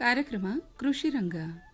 ಕಾರ್ಯಕ್ರಮ ಕೃಷಿ ರಂಗ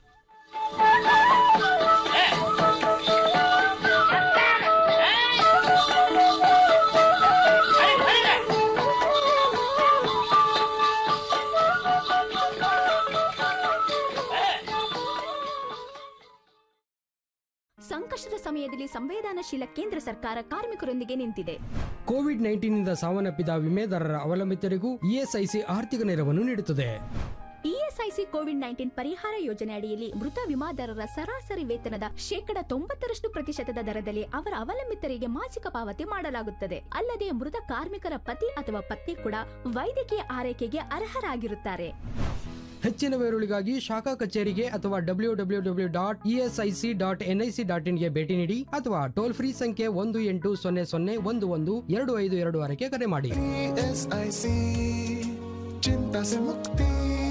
ಸಂಕಷ್ಟದ ಸಮಯದಲ್ಲಿ ಸಂವೇದನಾಶೀಲ ಕೇಂದ್ರ ಸರ್ಕಾರ ಕಾರ್ಮಿಕರೊಂದಿಗೆ ನಿಂತಿದೆ ಕೋವಿಡ್ ನೈನ್ಟೀನ್ನಿಂದ ಸಾವನ್ನಪ್ಪಿದ ವಿಮೆದಾರರ ಅವಲಂಬಿತರಿಗೂ ಇಎಸ್ಐಸಿ ಆರ್ಥಿಕ ನೆರವನ್ನು ನೀಡುತ್ತದೆ ಇಎಸ್ಐಸಿ ಕೋವಿಡ್ ನೈನ್ಟೀನ್ ಪರಿಹಾರ ಯೋಜನೆ ಅಡಿಯಲ್ಲಿ ಮೃತ ವಿಮಾದಾರರ ಸರಾಸರಿ ವೇತನದ ಶೇಕಡ ತೊಂಬತ್ತರಷ್ಟು ಪ್ರತಿಶತದ ದರದಲ್ಲಿ ಅವರ ಅವಲಂಬಿತರಿಗೆ ಮಾಸಿಕ ಪಾವತಿ ಮಾಡಲಾಗುತ್ತದೆ ಅಲ್ಲದೆ ಮೃತ ಕಾರ್ಮಿಕರ ಪತಿ ಅಥವಾ ಪತ್ನಿ ಕೂಡ ವೈದ್ಯಕೀಯ ಆರೈಕೆಗೆ ಅರ್ಹರಾಗಿರುತ್ತಾರೆ ಹೆಚ್ಚಿನ ವಿವರಗಳಿಗಾಗಿ ಶಾಖಾ ಕಚೇರಿಗೆ ಅಥವಾ W W W dot ESIC dot NIC dot ಇನ್ಗೆ ಭೇಟಿ ನೀಡಿ ಅಥವಾ ಟೋಲ್ ಫ್ರೀ ಸಂಖ್ಯೆ ಒಂದು ಎಂಟು ಸೊನ್ನೆ ಸೊನ್ನೆ ಒಂದು ಒಂದು ಎರಡು ಐದು ಎರಡು ಆರಕ್ಕೆ ಕರೆ ಮಾಡಿ ಎಸ್ಐಸಿ ಚಿಂತಾ से ಮುಕ್ತಿ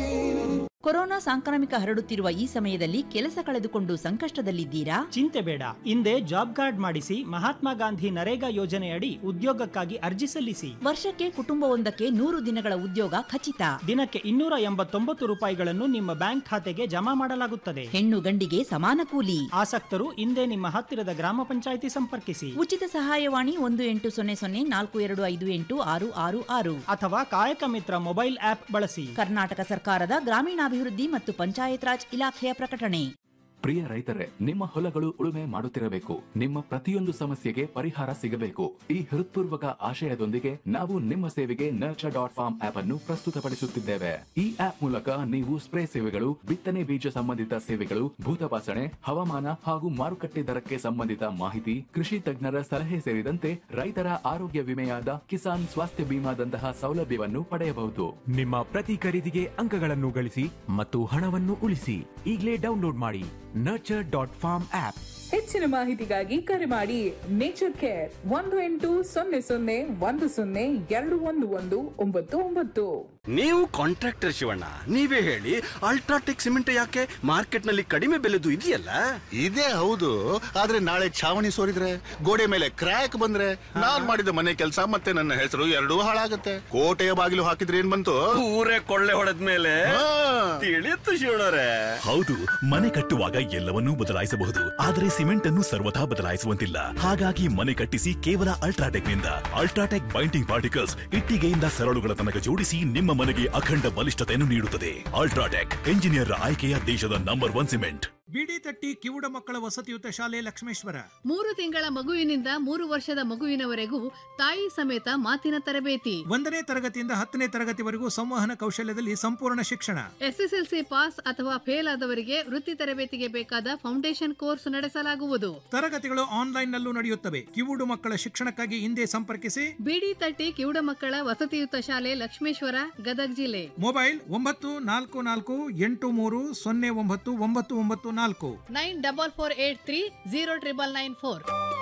ಕೊರೋನಾ ಸಾಂಕ್ರಾಮಿಕ ಹರಡುತ್ತಿರುವ ಈ ಸಮಯದಲ್ಲಿ ಕೆಲಸ ಕಳೆದುಕೊಂಡು ಸಂಕಷ್ಟದಲ್ಲಿದ್ದೀರಾ ಚಿಂತೆ ಬೇಡ ಹಿಂದೆ ಜಾಬ್ ಕಾರ್ಡ್ ಮಾಡಿಸಿ ಮಹಾತ್ಮ ಗಾಂಧಿ ನರೇಗಾ ಯೋಜನೆಯಡಿ ಉದ್ಯೋಗಕ್ಕಾಗಿ ಅರ್ಜಿ ಸಲ್ಲಿಸಿ ವರ್ಷಕ್ಕೆ ಕುಟುಂಬವೊಂದಕ್ಕೆ ನೂರು ದಿನಗಳ ಉದ್ಯೋಗ ಖಚಿತ ದಿನಕ್ಕೆ ಇನ್ನೂರ ಎಂಬತ್ತೊಂಬತ್ತು ರೂಪಾಯಿಗಳನ್ನು ನಿಮ್ಮ ಬ್ಯಾಂಕ್ ಖಾತೆಗೆ ಜಮಾ ಮಾಡಲಾಗುತ್ತದೆ ಹೆಣ್ಣು ಗಂಡಿಗೆ ಸಮಾನ ಕೂಲಿ ಆಸಕ್ತರು ಹಿಂದೆ ನಿಮ್ಮ ಹತ್ತಿರದ ಗ್ರಾಮ ಪಂಚಾಯಿತಿ ಸಂಪರ್ಕಿಸಿ ಉಚಿತ ಸಹಾಯವಾಣಿ ಒಂದು ಎಂಟು ಸೊನ್ನೆ ಸೊನ್ನೆ ನಾಲ್ಕು ಎರಡು ಐದು ಎಂಟು ಆರು ಆರು ಆರು ಅಥವಾ ಕಾಯಕ ಮಿತ್ರ ಮೊಬೈಲ್ ಆಪ್ ಬಳಸಿ ಕರ್ನಾಟಕ ಸರ್ಕಾರದ ಗ್ರಾಮೀಣಾಭಿವೃದ್ಧಿ ಮತ್ತು ಪಂಚಾಯತ್ ರಾಜ್ ಇಲಾಖೆಯ ಪ್ರಕಟಣೆ ಪ್ರಿಯ ರೈತರೇ ನಿಮ್ಮ ಹೊಲಗಳು ಉಳುಮೆ ಮಾಡುತ್ತಿರಬೇಕು ನಿಮ್ಮ ಪ್ರತಿಯೊಂದು ಸಮಸ್ಯೆಗೆ ಪರಿಹಾರ ಸಿಗಬೇಕು ಈ ಹೃತ್ಪೂರ್ವಕ ಆಶಯದೊಂದಿಗೆ ನಾವು ನಿಮ್ಮ ಸೇವೆಗೆ ನರ್ಚರ್ ಡಾಟ್ ಫಾರ್ಮ್ ಆಪ್ ಅನ್ನು ಪ್ರಸ್ತುತಪಡಿಸುತ್ತಿದ್ದೇವೆ ಈ ಆಪ್ ಮೂಲಕ ನೀವು ಸ್ಪ್ರೇ ಸೇವೆಗಳು ಬಿತ್ತನೆ ಬೀಜ ಸಂಬಂಧಿತ ಸೇವೆಗಳು ಭೂತಪಾಸಣೆ ಹವಾಮಾನ ಹಾಗೂ ಮಾರುಕಟ್ಟೆ ದರಕ್ಕೆ ಸಂಬಂಧಿತ ಮಾಹಿತಿ ಕೃಷಿ ತಜ್ಞರ ಸಲಹೆ ಸೇರಿದಂತೆ ರೈತರ ಆರೋಗ್ಯ ವಿಮೆಯಾದ ಕಿಸಾನ್ ಸ್ವಾಸ್ಥ್ಯ ಬಿಮಾದಂತಹ ಸೌಲಭ್ಯವನ್ನು ಪಡೆಯಬಹುದು ನಿಮ್ಮ ಪ್ರತಿ ಖರೀದಿಗೆ ಅಂಕಗಳನ್ನು ಗಳಿಸಿ ಮತ್ತು ಹಣವನ್ನು ಉಳಿಸಿ ಈಗಲೇ ಡೌನ್ಲೋಡ್ ಮಾಡಿ ನರ್ಚರ್ ಡಾಟ್ ಫಾರ್ಮ್ ಆಪ್ ಹೆಚ್ಚಿನ ಮಾಹಿತಿಗಾಗಿ ಕರೆ ಮಾಡಿ ನೇಚರ್ ಕೇರ್ ಒಂದು ಎಂಟು ಸೊನ್ನೆ ಸೊನ್ನೆ ಒಂದು ಸೊನ್ನೆ ಎರಡು ಒಂದು ಒಂದು ಒಂಬತ್ತು ಒಂಬತ್ತು ನೀವು ಕಾಂಟ್ರಾಕ್ಟರ್ ಶಿವಣ್ಣ ನೀವೇ ಹೇಳಿ ಅಲ್ಟ್ರಾಟೆಕ್ ಸಿಮೆಂಟ್ ಯಾಕೆ ಮಾರ್ಕೆಟ್ ನಲ್ಲಿ ಕಡಿಮೆ ಬೆಲೆದು ಇದೆಯಲ್ಲ ಇದೇ ಹೌದು ಆದ್ರೆ ನಾಳೆ ಛಾವಣಿ ಸೋರಿದ್ರೆ ಗೋಡೆ ಮೇಲೆ ಕ್ರ್ಯಾಕ್ ಬಂದ್ರೆ ನಾನ್ ಮಾಡಿದ ಮನೆ ಕೆಲಸ ಮತ್ತೆ ನನ್ನ ಹೆಸರು ಎರಡೂ ಹಾಳಾಗತ್ತೆ ಕೋಟೆಯ ಬಾಗಿಲು ಹಾಕಿದ್ರೆ ಏನ್ ಬಂತು ಊರೇ ಕೊಳ್ಳೆ ಹೊಡೆದ ಮೇಲೆ ತಿಳಿಯುತ್ತು ಶಿವಣ್ಣರೇ ಹೌದು ಮನೆ ಕಟ್ಟುವಾಗ ಎಲ್ಲವನ್ನೂ ಬದಲಾಯಿಸಬಹುದು ಆದರೆ ಸಿಮೆಂಟ್ ಅನ್ನು ಸರ್ವಥಾ ಬದಲಾಯಿಸುವಂತಿಲ್ಲ ಹಾಗಾಗಿ ಮನೆ ಕಟ್ಟಿಸಿ ಕೇವಲ ಅಲ್ಟ್ರಾಟೆಕ್ ನಿಂದ ಅಲ್ಟ್ರಾಟೆಕ್ ಬೈಂಡಿಂಗ್ ಪಾರ್ಟಿಕಲ್ಸ್ ಇಟ್ಟಿಗೆಯಿಂದ ಸರಳುಗಳ ತನಕ ಜೋಡಿಸಿ ನಿಮ್ಮ ಮನೆಗೆ ಅಖಂಡ ಬಲಿಷ್ಠತೆಯನ್ನು ನೀಡುತ್ತದೆ ಅಲ್ಟ್ರಾಟೆಕ್ ಎಂಜಿನಿಯರ್ ಆಯ್ಕೆಯ ದೇಶದ ನಂಬರ್ ಒನ್ ಸಿಮೆಂಟ್ ಬಿಡಿ ತಟ್ಟಿ ಕಿವುಡ ಮಕ್ಕಳ ವಸತಿಯುತ ಶಾಲೆ ಲಕ್ಷ್ಮೇಶ್ವರ ಮೂರು ತಿಂಗಳ ಮಗುವಿನಿಂದ ಮೂರು ವರ್ಷದ ಮಗುವಿನವರೆಗೂ ತಾಯಿ ಸಮೇತ ಮಾತಿನ ತರಬೇತಿ ಒಂದನೇ ತರಗತಿಯಿಂದ ಹತ್ತನೇ ತರಗತಿವರೆಗೂ ಸಂವಹನ ಕೌಶಲ್ಯದಲ್ಲಿ ಸಂಪೂರ್ಣ ಶಿಕ್ಷಣ ಎಸ್ಎಸ್ಎಲ್ಸಿ ಪಾಸ್ ಅಥವಾ ಫೇಲ್ ಆದವರಿಗೆ ವೃತ್ತಿ ತರಬೇತಿಗೆ ಬೇಕಾದ ಫೌಂಡೇಶನ್ ಕೋರ್ಸ್ ನಡೆಸಲಾಗುವುದು ತರಗತಿಗಳು ಆನ್ಲೈನ್ ನಲ್ಲೂ ನಡೆಯುತ್ತವೆ ಕಿವುಡು ಮಕ್ಕಳ ಶಿಕ್ಷಣಕ್ಕಾಗಿ ಹಿಂದೆ ಸಂಪರ್ಕಿಸಿ ಬಿಡಿ ತಟ್ಟಿ ಕಿವುಡ ಮಕ್ಕಳ ವಸತಿಯುತ ಶಾಲೆ ಲಕ್ಷ್ಮೇಶ್ವರ ಗದಗ್ ಜಿಲ್ಲೆ ಮೊಬೈಲ್ ಒಂಬತ್ತು ನಾಲ್ಕು ನಾಲ್ಕು ಎಂಟು ಮೂರು ಸೊನ್ನೆ ಒಂಬತ್ತು ಒಂಬತ್ತು ಒಂಬತ್ತು ನಾಲ್ಕು nine double four eight three zero triple nine four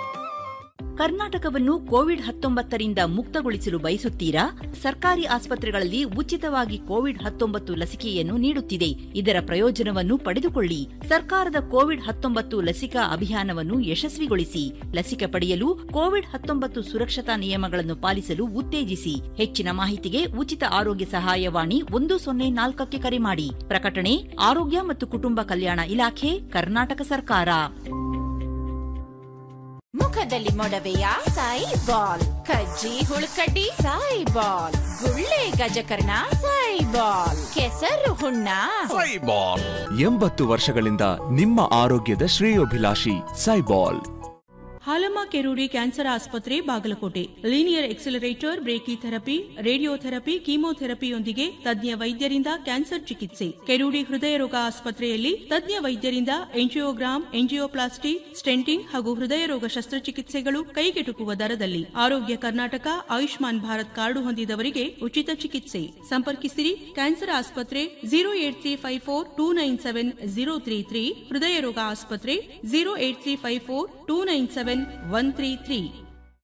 ಕರ್ನಾಟಕವನ್ನು ಕೋವಿಡ್ ಹತ್ತೊಂಬತ್ತರಿಂದ ಮುಕ್ತಗೊಳಿಸಲು ಬಯಸುತ್ತೀರಾ ಸರ್ಕಾರಿ ಆಸ್ಪತ್ರೆಗಳಲ್ಲಿ ಉಚಿತವಾಗಿ ಕೋವಿಡ್ ಹತ್ತೊಂಬತ್ತು ಲಸಿಕೆಯನ್ನು ನೀಡುತ್ತಿದೆ ಇದರ ಪ್ರಯೋಜನವನ್ನು ಪಡೆದುಕೊಳ್ಳಿ ಸರ್ಕಾರದ ಕೋವಿಡ್ ಹತ್ತೊಂಬತ್ತು ಲಸಿಕಾ ಅಭಿಯಾನವನ್ನು ಯಶಸ್ವಿಗೊಳಿಸಿ ಲಸಿಕೆ ಪಡೆಯಲು ಕೋವಿಡ್ ಹತ್ತೊಂಬತ್ತು ಸುರಕ್ಷತಾ ನಿಯಮಗಳನ್ನು ಪಾಲಿಸಲು ಉತ್ತೇಜಿಸಿ ಹೆಚ್ಚಿನ ಮಾಹಿತಿಗೆ ಉಚಿತ ಆರೋಗ್ಯ ಸಹಾಯವಾಣಿ ಒಂದು ಸೊನ್ನೆ ನಾಲ್ಕಕ್ಕೆ ಕರೆ ಮಾಡಿ ಪ್ರಕಟಣೆ ಆರೋಗ್ಯ ಮತ್ತು ಕುಟುಂಬ ಕಲ್ಯಾಣ ಇಲಾಖೆ ಕರ್ನಾಟಕ ಸರ್ಕಾರ ಮುಖದಲ್ಲಿ ಮೊಡವೆಯ ಸಾಯಿ ಬಾಲ್ ಕಜ್ಜಿ ಹುಳುಕಡ್ಡಿ ಸಾಯಿ ಬಾಲ್ ಗುಳ್ಳೆ ಗಜಕರ್ಣ ಸಾಯಿ ಬಾಲ್ ಕೆಸರು ಹುಣ್ಣ ಸೈಬಾಲ್ ಎಂಬತ್ತು ವರ್ಷಗಳಿಂದ ನಿಮ್ಮ ಆರೋಗ್ಯದ ಶ್ರೇಯೋಭಿಲಾಷಿ ಸೈಬಾಲ್ ಹಾಲಮ್ಮ ಕೆರೂಡಿ ಕ್ಯಾನ್ಸರ್ ಆಸ್ಪತ್ರೆ Bagalkot linear accelerator brachytherapy radiotherapy ಕೀಮೋಥೆರಪಿಯೊಂದಿಗೆ ತಜ್ಞ ವೈದ್ಯರಿಂದ ಕ್ಯಾನ್ಸರ್ ಚಿಕಿತ್ಸೆ ಕೆರೂಡಿ ಹೃದಯ ರೋಗ ಆಸ್ಪತ್ರೆಯಲ್ಲಿ ತಜ್ಞ ವೈದ್ಯರಿಂದ ಎಂಜಿಯೋಗ್ರಾಮ್ ಎಂಜಿಯೋಪ್ಲಾಸ್ಟಿ ಸ್ಟೆಂಟಿಂಗ್ ಹಾಗೂ ಹೃದಯ ರೋಗ ಶಸ್ತ್ರಚಿಕಿತ್ಸೆಗಳು ಕೈಗೆಟುಕುವ ದರದಲ್ಲಿ ಆರೋಗ್ಯ ಕರ್ನಾಟಕ ಆಯುಷ್ಮಾನ್ ಭಾರತ್ ಕಾರ್ಡು ಹೊಂದಿದವರಿಗೆ ಉಚಿತ ಚಿಕಿತ್ಸೆ ಸಂಪರ್ಕಿಸಿರಿ ಕ್ಯಾನ್ಸರ್ ಆಸ್ಪತ್ರೆ zero eight three five four two nine seven zero three three ಹೃದಯ ರೋಗ ಆಸ್ಪತ್ರೆ zero eight three five four two nine seven one three three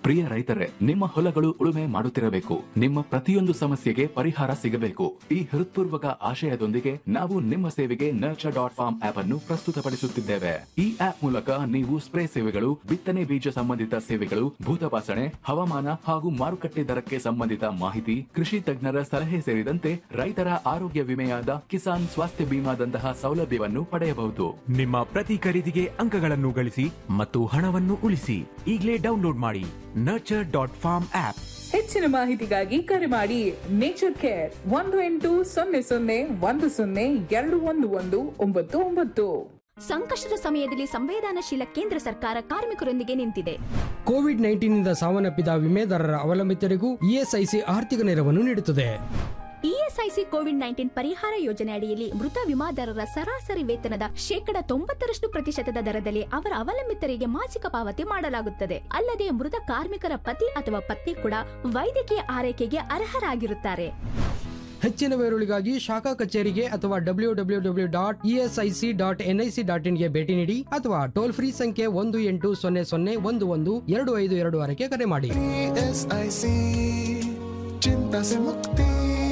ಪ್ರಿಯ ರೈತರೇ ನಿಮ್ಮ ಹೊಲಗಳು ಉಳುಮೆ ಮಾಡುತ್ತಿರಬೇಕು ನಿಮ್ಮ ಪ್ರತಿಯೊಂದು ಸಮಸ್ಯೆಗೆ ಪರಿಹಾರ ಸಿಗಬೇಕು ಈ ಹೃತ್ಪೂರ್ವಕ ಆಶಯದೊಂದಿಗೆ ನಾವು ನಿಮ್ಮ ಸೇವೆಗೆ ನರ್ಚರ್ ಡಾಟ್ ಫಾರ್ಮ್ ಆಪ್ ಅನ್ನು ಪ್ರಸ್ತುತಪಡಿಸುತ್ತಿದ್ದೇವೆ ಈ ಆಪ್ ಮೂಲಕ ನೀವು ಸ್ಪ್ರೇ ಸೇವೆಗಳು ಬಿತ್ತನೆ ಬೀಜ ಸಂಬಂಧಿತ ಸೇವೆಗಳು ಭೂತಪಾಸಣೆ ಹವಾಮಾನ ಹಾಗೂ ಮಾರುಕಟ್ಟೆ ದರಕ್ಕೆ ಸಂಬಂಧಿತ ಮಾಹಿತಿ ಕೃಷಿ ತಜ್ಞರ ಸಲಹೆ ಸೇರಿದಂತೆ ರೈತರ ಆರೋಗ್ಯ ವಿಮೆಯಾದ ಕಿಸಾನ್ ಸ್ವಾಸ್ಥ್ಯ ಬಿಮಾದಂತಹ ಸೌಲಭ್ಯವನ್ನು ಪಡೆಯಬಹುದು ನಿಮ್ಮ ಪ್ರತಿ ಖರೀದಿಗೆ ಅಂಕಗಳನ್ನು ಗಳಿಸಿ ಮತ್ತು ಹಣವನ್ನು ಉಳಿಸಿ ಈಗಲೇ ಡೌನ್ಲೋಡ್ ಮಾಡಿ ನರ್ಚರ್ ಡಾಟ್ ಫಾರ್ಮ್ ಆಪ್ ಹೆಚ್ಚಿನ ಮಾಹಿತಿಗಾಗಿ ಕರೆ ಮಾಡಿ ನೇಚರ್ ಕೇರ್ ಒಂದು ಎಂಟು ಸೊನ್ನೆ ಸೊನ್ನೆ ಒಂದು ಸೊನ್ನೆ ಎರಡು ಒಂದು ಒಂದು ಒಂಬತ್ತು ಒಂಬತ್ತು ಸಂಕಷ್ಟದ ಸಮಯದಲ್ಲಿ ಸಂವೇದನಾಶೀಲ ಕೇಂದ್ರ ಸರ್ಕಾರ ಕಾರ್ಮಿಕರೊಂದಿಗೆ ನಿಂತಿದೆ ಕೋವಿಡ್ ನೈನ್ಟೀನ್ನಿಂದ ಸಾವನ್ನಪ್ಪಿದ ವಿಮೆದಾರರ ಅವಲಂಬಿತರಿಗೂ ಇಎಸ್ಐಸಿ ಆರ್ಥಿಕ ನೆರವನ್ನು ನೀಡುತ್ತದೆ ಇಎಸ್ಐಸಿ ಕೋವಿಡ್ ನೈನ್ಟೀನ್ ಪರಿಹಾರ ಯೋಜನೆ ಅಡಿಯಲ್ಲಿ ಮೃತ ವಿಮಾದಾರರ ಸರಾಸರಿ ವೇತನದ ಶೇಕಡ ತೊಂಬತ್ತರಷ್ಟು ಪ್ರತಿಶತದ ದರದಲ್ಲಿ ಅವರ ಅವಲಂಬಿತರಿಗೆ ಮಾಸಿಕ ಪಾವತಿ ಮಾಡಲಾಗುತ್ತದೆ ಅಲ್ಲದೆ ಮೃತ ಕಾರ್ಮಿಕರ ಪತಿ ಅಥವಾ ಪತ್ನಿ ಕೂಡ ವೈದ್ಯಕೀಯ ಆರೈಕೆಗೆ ಅರ್ಹರಾಗಿರುತ್ತಾರೆ ಹೆಚ್ಚಿನ ವಿವರಗಳಿಗಾಗಿ ಶಾಖಾ ಕಚೇರಿಗೆ ಅಥವಾ W W W dot ESIC dot NIC dot ಇನ್ಗೆ ಭೇಟಿ ನೀಡಿ ಅಥವಾ ಟೋಲ್ ಫ್ರೀ ಸಂಖ್ಯೆ ಒಂದು ಎಂಟು ಸೊನ್ನೆ ಸೊನ್ನೆ ಒಂದು ಒಂದು ಎರಡು ಐದು ಎರಡು ಆರಕ್ಕೆ ಕರೆ ಮಾಡಿ एसआईसी चिंता से मुक्ति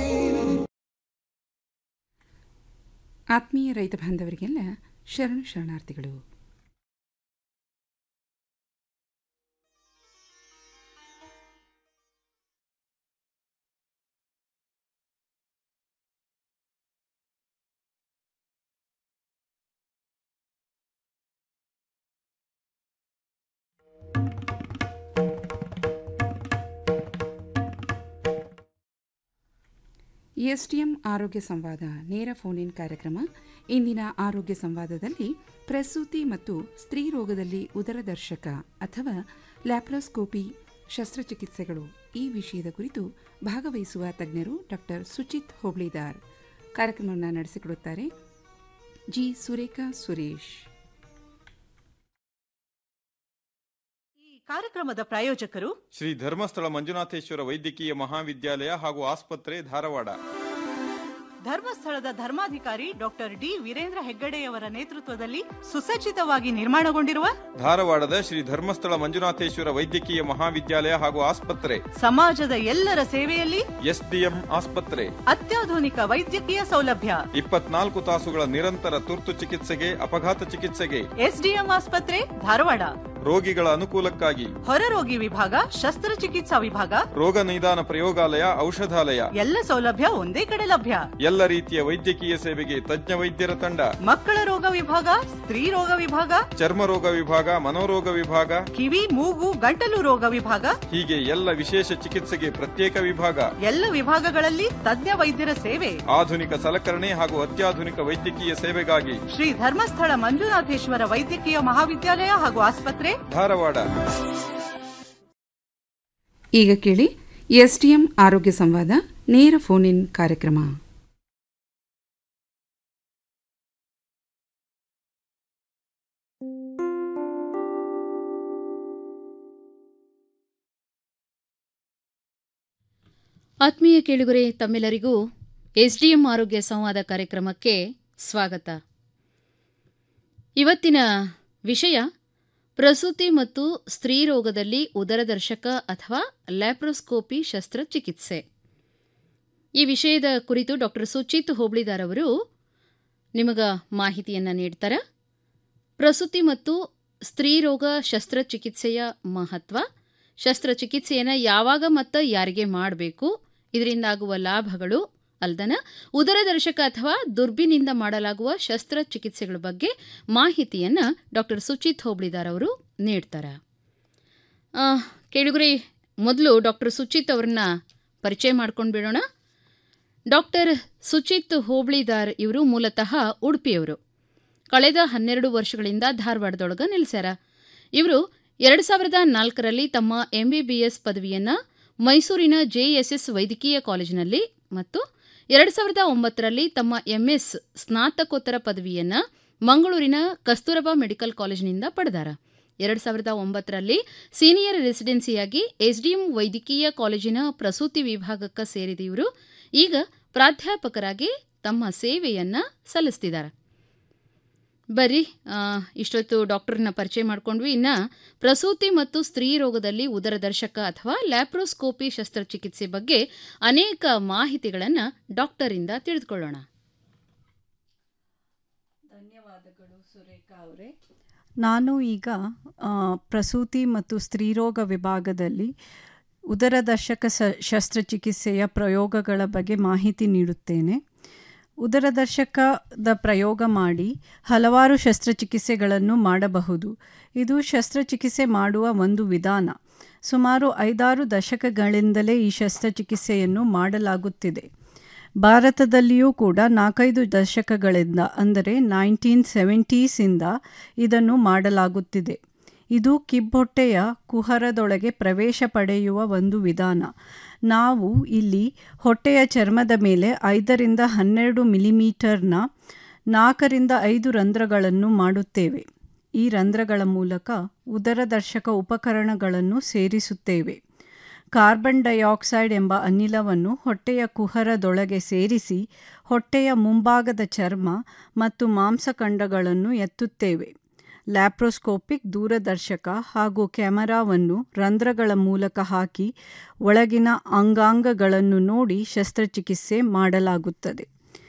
ಆತ್ಮೀಯ ರೈತ ಬಾಂಧವರಿಗೆಲ್ಲ ಶರಣು ಶರಣಾರ್ಥಿಗಳು ಎಸ್ಟಿಎಂ ಆರೋಗ್ಯ ಸಂವಾದ ನೇರ ಫೋನ್ ಇನ್ ಕಾರ್ಯಕ್ರಮ ಇಂದಿನ ಆರೋಗ್ಯ ಸಂವಾದದಲ್ಲಿ ಪ್ರಸೂತಿ ಮತ್ತು ಸ್ತ್ರೀ ರೋಗದಲ್ಲಿ ಉದರದರ್ಶಕ ಅಥವಾ ಲ್ಯಾಪ್ರೋಸ್ಕೋಪಿ ಶಸ್ತ್ರಚಿಕಿತ್ಸೆಗಳು ಈ ವಿಷಯದ ಕುರಿತು ಭಾಗವಹಿಸುವ ತಜ್ಞರು ಡಾಕ್ಟರ್ ಸುಚಿತ್ ಹೋಬ್ಳಿದಾರ್ ಕಾರ್ಯಕ್ರಮವನ್ನು ನಡೆಸಿಕೊಡುತ್ತಾರೆ ಜಿ ಸುರೇಖಾ ಸುರೇಶ್ ಕಾರ್ಯಕ್ರಮದ ಪ್ರಾಯೋಜಕರು ಶ್ರೀ ಧರ್ಮಸ್ಥಳ ಮಂಜುನಾಥೇಶ್ವರ ವೈದ್ಯಕೀಯ ಮಹಾವಿದ್ಯಾಲಯ ಹಾಗೂ ಆಸ್ಪತ್ರೆ ಧಾರವಾಡ ಧರ್ಮಸ್ಥಳದ ಧರ್ಮಾಧಿಕಾರಿ ಡಾಕ್ಟರ್ ಡಿ ವೀರೇಂದ್ರ ಹೆಗ್ಗಡೆಯವರ ನೇತೃತ್ವದಲ್ಲಿ ಸುಸಜ್ಜಿತವಾಗಿ ನಿರ್ಮಾಣಗೊಂಡಿರುವ ಧಾರವಾಡದ ಶ್ರೀ ಧರ್ಮಸ್ಥಳ ಮಂಜುನಾಥೇಶ್ವರ ವೈದ್ಯಕೀಯ ಮಹಾವಿದ್ಯಾಲಯ ಹಾಗೂ ಆಸ್ಪತ್ರೆ ಸಮಾಜದ ಎಲ್ಲರ ಸೇವೆಯಲ್ಲಿ ಎಸ್ಡಿಎಂ ಆಸ್ಪತ್ರೆ ಅತ್ಯಾಧುನಿಕ ವೈದ್ಯಕೀಯ ಸೌಲಭ್ಯ ಇಪ್ಪತ್ನಾಲ್ಕು ತಾಸುಗಳ ನಿರಂತರ ತುರ್ತು ಚಿಕಿತ್ಸೆಗೆ ಅಪಘಾತ ಚಿಕಿತ್ಸೆಗೆ ಎಸ್ಡಿಎಂ ಆಸ್ಪತ್ರೆ ಧಾರವಾಡ ರೋಗಿಗಳ ಅನುಕೂಲಕ್ಕಾಗಿ ಹೊರರೋಗಿ ವಿಭಾಗ ಶಸ್ತ್ರಚಿಕಿತ್ಸಾ ವಿಭಾಗ ರೋಗ ನಿದಾನ ಪ್ರಯೋಗಾಲಯ ಔಷಧಾಲಯ ಎಲ್ಲ ಸೌಲಭ್ಯ ಒಂದೇ ಕಡೆ ಲಭ್ಯ ಎಲ್ಲ ರೀತಿಯ ವೈದ್ಯಕೀಯ ಸೇವೆಗೆ ತಜ್ಞ ವೈದ್ಯರ ತಂಡ ಮಕ್ಕಳ ರೋಗ ವಿಭಾಗ ಸ್ತ್ರೀ ರೋಗ ವಿಭಾಗ ಚರ್ಮ ರೋಗ ವಿಭಾಗ ಮನೋರೋಗ ವಿಭಾಗ ಕಿವಿ ಮೂಗು ಗಂಟಲು ರೋಗ ವಿಭಾಗ ಹೀಗೆ ಎಲ್ಲ ವಿಶೇಷ ಚಿಕಿತ್ಸೆಗೆ ಪ್ರತ್ಯೇಕ ವಿಭಾಗ ಎಲ್ಲ ವಿಭಾಗಗಳಲ್ಲಿ ತಜ್ಞ ವೈದ್ಯರ ಸೇವೆ ಆಧುನಿಕ ಸಲಕರಣೆ ಹಾಗೂ ಅತ್ಯಾಧುನಿಕ ವೈದ್ಯಕೀಯ ಸೇವೆಗಾಗಿ ಶ್ರೀ ಧರ್ಮಸ್ಥಳ ಮಂಜುನಾಥೇಶ್ವರ ವೈದ್ಯಕೀಯ ಮಹಾವಿದ್ಯಾಲಯ ಹಾಗೂ ಆಸ್ಪತ್ರೆ ಧಾರವಾಡ ಈಗ ಕೇಳಿ ಎಸ್ಡಿಎಂ ಆರೋಗ್ಯ ಸಂವಾದ ನೇರ ಫೋನ್ ಇನ್ ಕಾರ್ಯಕ್ರಮ ಆತ್ಮೀಯ ಕೇಳುಗರೆ ತಮ್ಮೆಲ್ಲರಿಗೂ ಎಸ್ಡಿಎಂ ಆರೋಗ್ಯ ಸಂವಾದ ಕಾರ್ಯಕ್ರಮಕ್ಕೆ ಸ್ವಾಗತ ಇವತ್ತಿನ ವಿಷಯ ಪ್ರಸೂತಿ ಮತ್ತು ಸ್ತ್ರೀ ರೋಗದಲ್ಲಿ ಉದರದರ್ಶಕ ಅಥವಾ ಲ್ಯಾಪ್ರೋಸ್ಕೋಪಿ ಶಸ್ತ್ರಚಿಕಿತ್ಸೆ ಈ ವಿಷಯದ ಕುರಿತು ಡಾಕ್ಟರ್ ಸುಚಿತ್ ಹೋಬ್ಳಿದಾರ್ ಅವರು ನಿಮಗ ಮಾಹಿತಿಯನ್ನು ನೀಡ್ತಾರೆ ಪ್ರಸೂತಿ ಮತ್ತು ಸ್ತ್ರೀ ರೋಗ ಶಸ್ತ್ರಚಿಕಿತ್ಸೆಯ ಮಹತ್ವ ಶಸ್ತ್ರಚಿಕಿತ್ಸೆಯನ್ನು ಯಾವಾಗ ಮತ್ತು ಯಾರಿಗೆ ಮಾಡಬೇಕು ಇದರಿಂದಾಗುವ ಲಾಭಗಳು ಅಲ್ದನ ಉದರದರ್ಶಕ ಅಥವಾ ದುರ್ಬಿನಿಂದ ಮಾಡಲಾಗುವ ಶಸ್ತ್ರಚಿಕಿತ್ಸೆಗಳ ಬಗ್ಗೆ ಮಾಹಿತಿಯನ್ನು ಡಾಕ್ಟರ್ ಸುಚಿತ್ ಹೋಬ್ಳಿದಾರ್ ಅವರು ನೀಡ್ತಾರೆ ಕೇಳುಗರೆ ಮೊದಲು ಡಾಕ್ಟರ್ ಸುಚಿತ್ ಅವ್ರನ್ನ ಪರಿಚಯ ಮಾಡ್ಕೊಂಡು ಬಿಡೋಣ ಡಾಕ್ಟರ್ ಸುಚಿತ್ ಹೋಬ್ಳಿದಾರ್ ಇವರು ಮೂಲತಃ ಉಡುಪಿಯವರು ಕಳೆದ ಹನ್ನೆರಡು ವರ್ಷಗಳಿಂದ ಧಾರವಾಡದೊಳಗೆ ನೆಲೆಸ್ಯಾರ ಇವರು ಎರಡು ಸಾವಿರದ ನಾಲ್ಕರಲ್ಲಿ ತಮ್ಮ ಎಂಬಿಬಿಎಸ್ ಪದವಿಯನ್ನು ಮೈಸೂರಿನ ಜೆಎಸ್ಎಸ್ ವೈದ್ಯಕೀಯ ಕಾಲೇಜಿನಲ್ಲಿ ಮತ್ತು ಎರಡು ಸಾವಿರದ ಒಂಬತ್ತರಲ್ಲಿ ತಮ್ಮ ಎಂಎಸ್ ಸ್ನಾತಕೋತ್ತರ ಪದವಿಯನ್ನು ಮಂಗಳೂರಿನ ಕಸ್ತೂರಬಾ ಮೆಡಿಕಲ್ ಕಾಲೇಜಿನಿಂದ ಪಡೆದಾರ ಎರಡು ಸಾವಿರದ ಒಂಬತ್ತರಲ್ಲಿ ಸೀನಿಯರ್ ರೆಸಿಡೆನ್ಸಿಯಾಗಿ ಎಸ್ಡಿಎಂ ವೈದ್ಯಕೀಯ ಕಾಲೇಜಿನ ಪ್ರಸೂತಿ ವಿಭಾಗಕ್ಕೆ ಸೇರಿದ ಇವರು ಈಗ ಪ್ರಾಧ್ಯಾಪಕರಾಗಿ ತಮ್ಮ ಸೇವೆಯನ್ನು ಸಲ್ಲಿಸ್ತಿದ್ದಾರೆ ಬರೀ ಆ, ಇಷ್ಟೊತ್ತು ಡಾಕ್ಟರ್ನ ಪರಿಚಯ ಮಾಡ್ಕೊಂಡ್ವಿ ಇನ್ನು ಪ್ರಸೂತಿ ಮತ್ತು ಸ್ತ್ರೀ ರೋಗದಲ್ಲಿ ಉದರದರ್ಶಕ ಅಥವಾ ಲ್ಯಾಪ್ರೋಸ್ಕೋಪಿ ಶಸ್ತ್ರಚಿಕಿತ್ಸೆ ಬಗ್ಗೆ ಅನೇಕ ಮಾಹಿತಿಗಳನ್ನು ಡಾಕ್ಟರಿಂದ ತಿಳಿದುಕೊಳ್ಳೋಣ ನಾನು ಈಗ ಆ, ಪ್ರಸೂತಿ ಮತ್ತು ಸ್ತ್ರೀರೋಗ ವಿಭಾಗದಲ್ಲಿ ಉದರದರ್ಶಕ ಸ ಶಸ್ತ್ರಚಿಕಿತ್ಸೆಯ ಪ್ರಯೋಗಗಳ ಬಗ್ಗೆ ಮಾಹಿತಿ ನೀಡುತ್ತೇನೆ ಉದರದರ್ಶಕದ ಪ್ರಯೋಗ ಮಾಡಿ ಹಲವಾರು ಶಸ್ತ್ರಚಿಕಿತ್ಸೆಗಳನ್ನು ಮಾಡಬಹುದು ಇದು ಶಸ್ತ್ರಚಿಕಿತ್ಸೆ ಮಾಡುವ ಒಂದು ವಿಧಾನ ಸುಮಾರು ಐದಾರು ದಶಕಗಳಿಂದಲೇ ಈ ಶಸ್ತ್ರಚಿಕಿತ್ಸೆಯನ್ನು ಮಾಡಲಾಗುತ್ತಿದೆ ಭಾರತದಲ್ಲಿಯೂ ಕೂಡ ನಾಲ್ಕೈದು ದಶಕಗಳಿಂದ ಅಂದರೆ ನೈನ್ಟೀನ್ ಸೆವೆಂಟೀಸಿಂದ ಇದನ್ನು ಮಾಡಲಾಗುತ್ತಿದೆ ಇದು ಕಿಬ್ಬೊಟ್ಟೆಯ ಕುಹರದೊಳಗೆ ಪ್ರವೇಶ ಪಡೆಯುವ ಒಂದು ವಿಧಾನ ನಾವು ಇಲ್ಲಿ ಹೊಟ್ಟೆಯ ಚರ್ಮದ ಮೇಲೆ ಐದರಿಂದ ಹನ್ನೆರಡು ಮಿಲಿಮೀಟರ್ನ ನಾಲ್ಕರಿಂದ ಐದು ರಂಧ್ರಗಳನ್ನು ಮಾಡುತ್ತೇವೆ ಈ ರಂಧ್ರಗಳ ಮೂಲಕ ಉದರದರ್ಶಕ ಉಪಕರಣಗಳನ್ನು ಸೇರಿಸುತ್ತೇವೆ ಕಾರ್ಬನ್ ಡೈಆಕ್ಸೈಡ್ ಎಂಬ ಅನಿಲವನ್ನು ಹೊಟ್ಟೆಯ ಕುಹರದೊಳಗೆ ಸೇರಿಸಿ ಹೊಟ್ಟೆಯ ಮುಂಭಾಗದ ಚರ್ಮ ಮತ್ತು ಮಾಂಸಖಂಡಗಳನ್ನು ಎತ್ತುತ್ತೇವೆ ಲ್ಯಾಪ್ರೋಸ್ಕೋಪಿಕ್ ದೂರದರ್ಶಕ ಹಾಗೂ ಕ್ಯಾಮರಾವನ್ನು ರಂಧ್ರಗಳ ಮೂಲಕ ಹಾಕಿ ಒಳಗಿನ ಅಂಗಾಂಗಗಳನ್ನು ನೋಡಿ ಶಸ್ತ್ರಚಿಕಿತ್ಸೆ ಮಾಡಲಾಗುತ್ತದೆ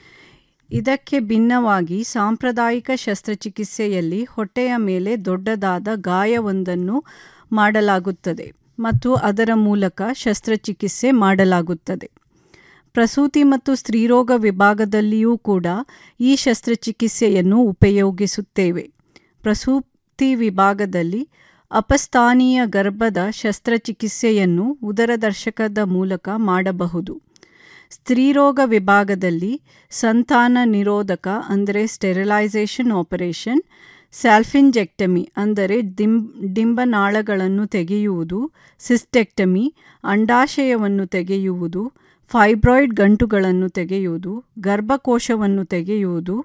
ಇದಕ್ಕೆ ಭಿನ್ನವಾಗಿ ಸಾಂಪ್ರದಾಯಿಕ ಶಸ್ತ್ರಚಿಕಿತ್ಸೆಯಲ್ಲಿ ಹೊಟ್ಟೆಯ ಮೇಲೆ ದೊಡ್ಡದಾದ ಗಾಯವೊಂದನ್ನು ಮಾಡಲಾಗುತ್ತದೆ ಮತ್ತು ಅದರ ಮೂಲಕ ಶಸ್ತ್ರಚಿಕಿತ್ಸೆ ಮಾಡಲಾಗುತ್ತದೆ ಪ್ರಸೂತಿ ಮತ್ತು ಸ್ತ್ರೀರೋಗ ವಿಭಾಗದಲ್ಲಿಯೂ ಕೂಡ ಈ ಶಸ್ತ್ರಚಿಕಿತ್ಸೆಯನ್ನು ಉಪಯೋಗಿಸುತ್ತೇವೆ ಪ್ರಸೂತಿ ವಿಭಾಗದಲ್ಲಿ ಅಪಸ್ಥಾನೀಯ ಗರ್ಭದ ಶಸ್ತ್ರಚಿಕಿತ್ಸೆಯನ್ನು ಉದರದರ್ಶಕದ ಮೂಲಕ ಮಾಡಬಹುದು ಸ್ತ್ರೀರೋಗ ವಿಭಾಗದಲ್ಲಿ ಸಂತಾನ ನಿರೋಧಕ ಅಂದರೆ ಸ್ಟೆರಿಲೈಸೇಷನ್ ಆಪರೇಷನ್ ಸ್ಯಾಲ್ಫಿಂಜೆಕ್ಟಮಿ ಅಂದರೆ ಡಿಂ ಡಿಂಬನಾಳಗಳನ್ನು ತೆಗೆಯುವುದು ಸಿಸ್ಟೆಕ್ಟಮಿ ಅಂಡಾಶಯವನ್ನು ತೆಗೆಯುವುದು ಫೈಬ್ರಾಯ್ಡ್ ಗಂಟುಗಳನ್ನು ತೆಗೆಯುವುದು ಗರ್ಭಕೋಶವನ್ನು ತೆಗೆಯುವುದು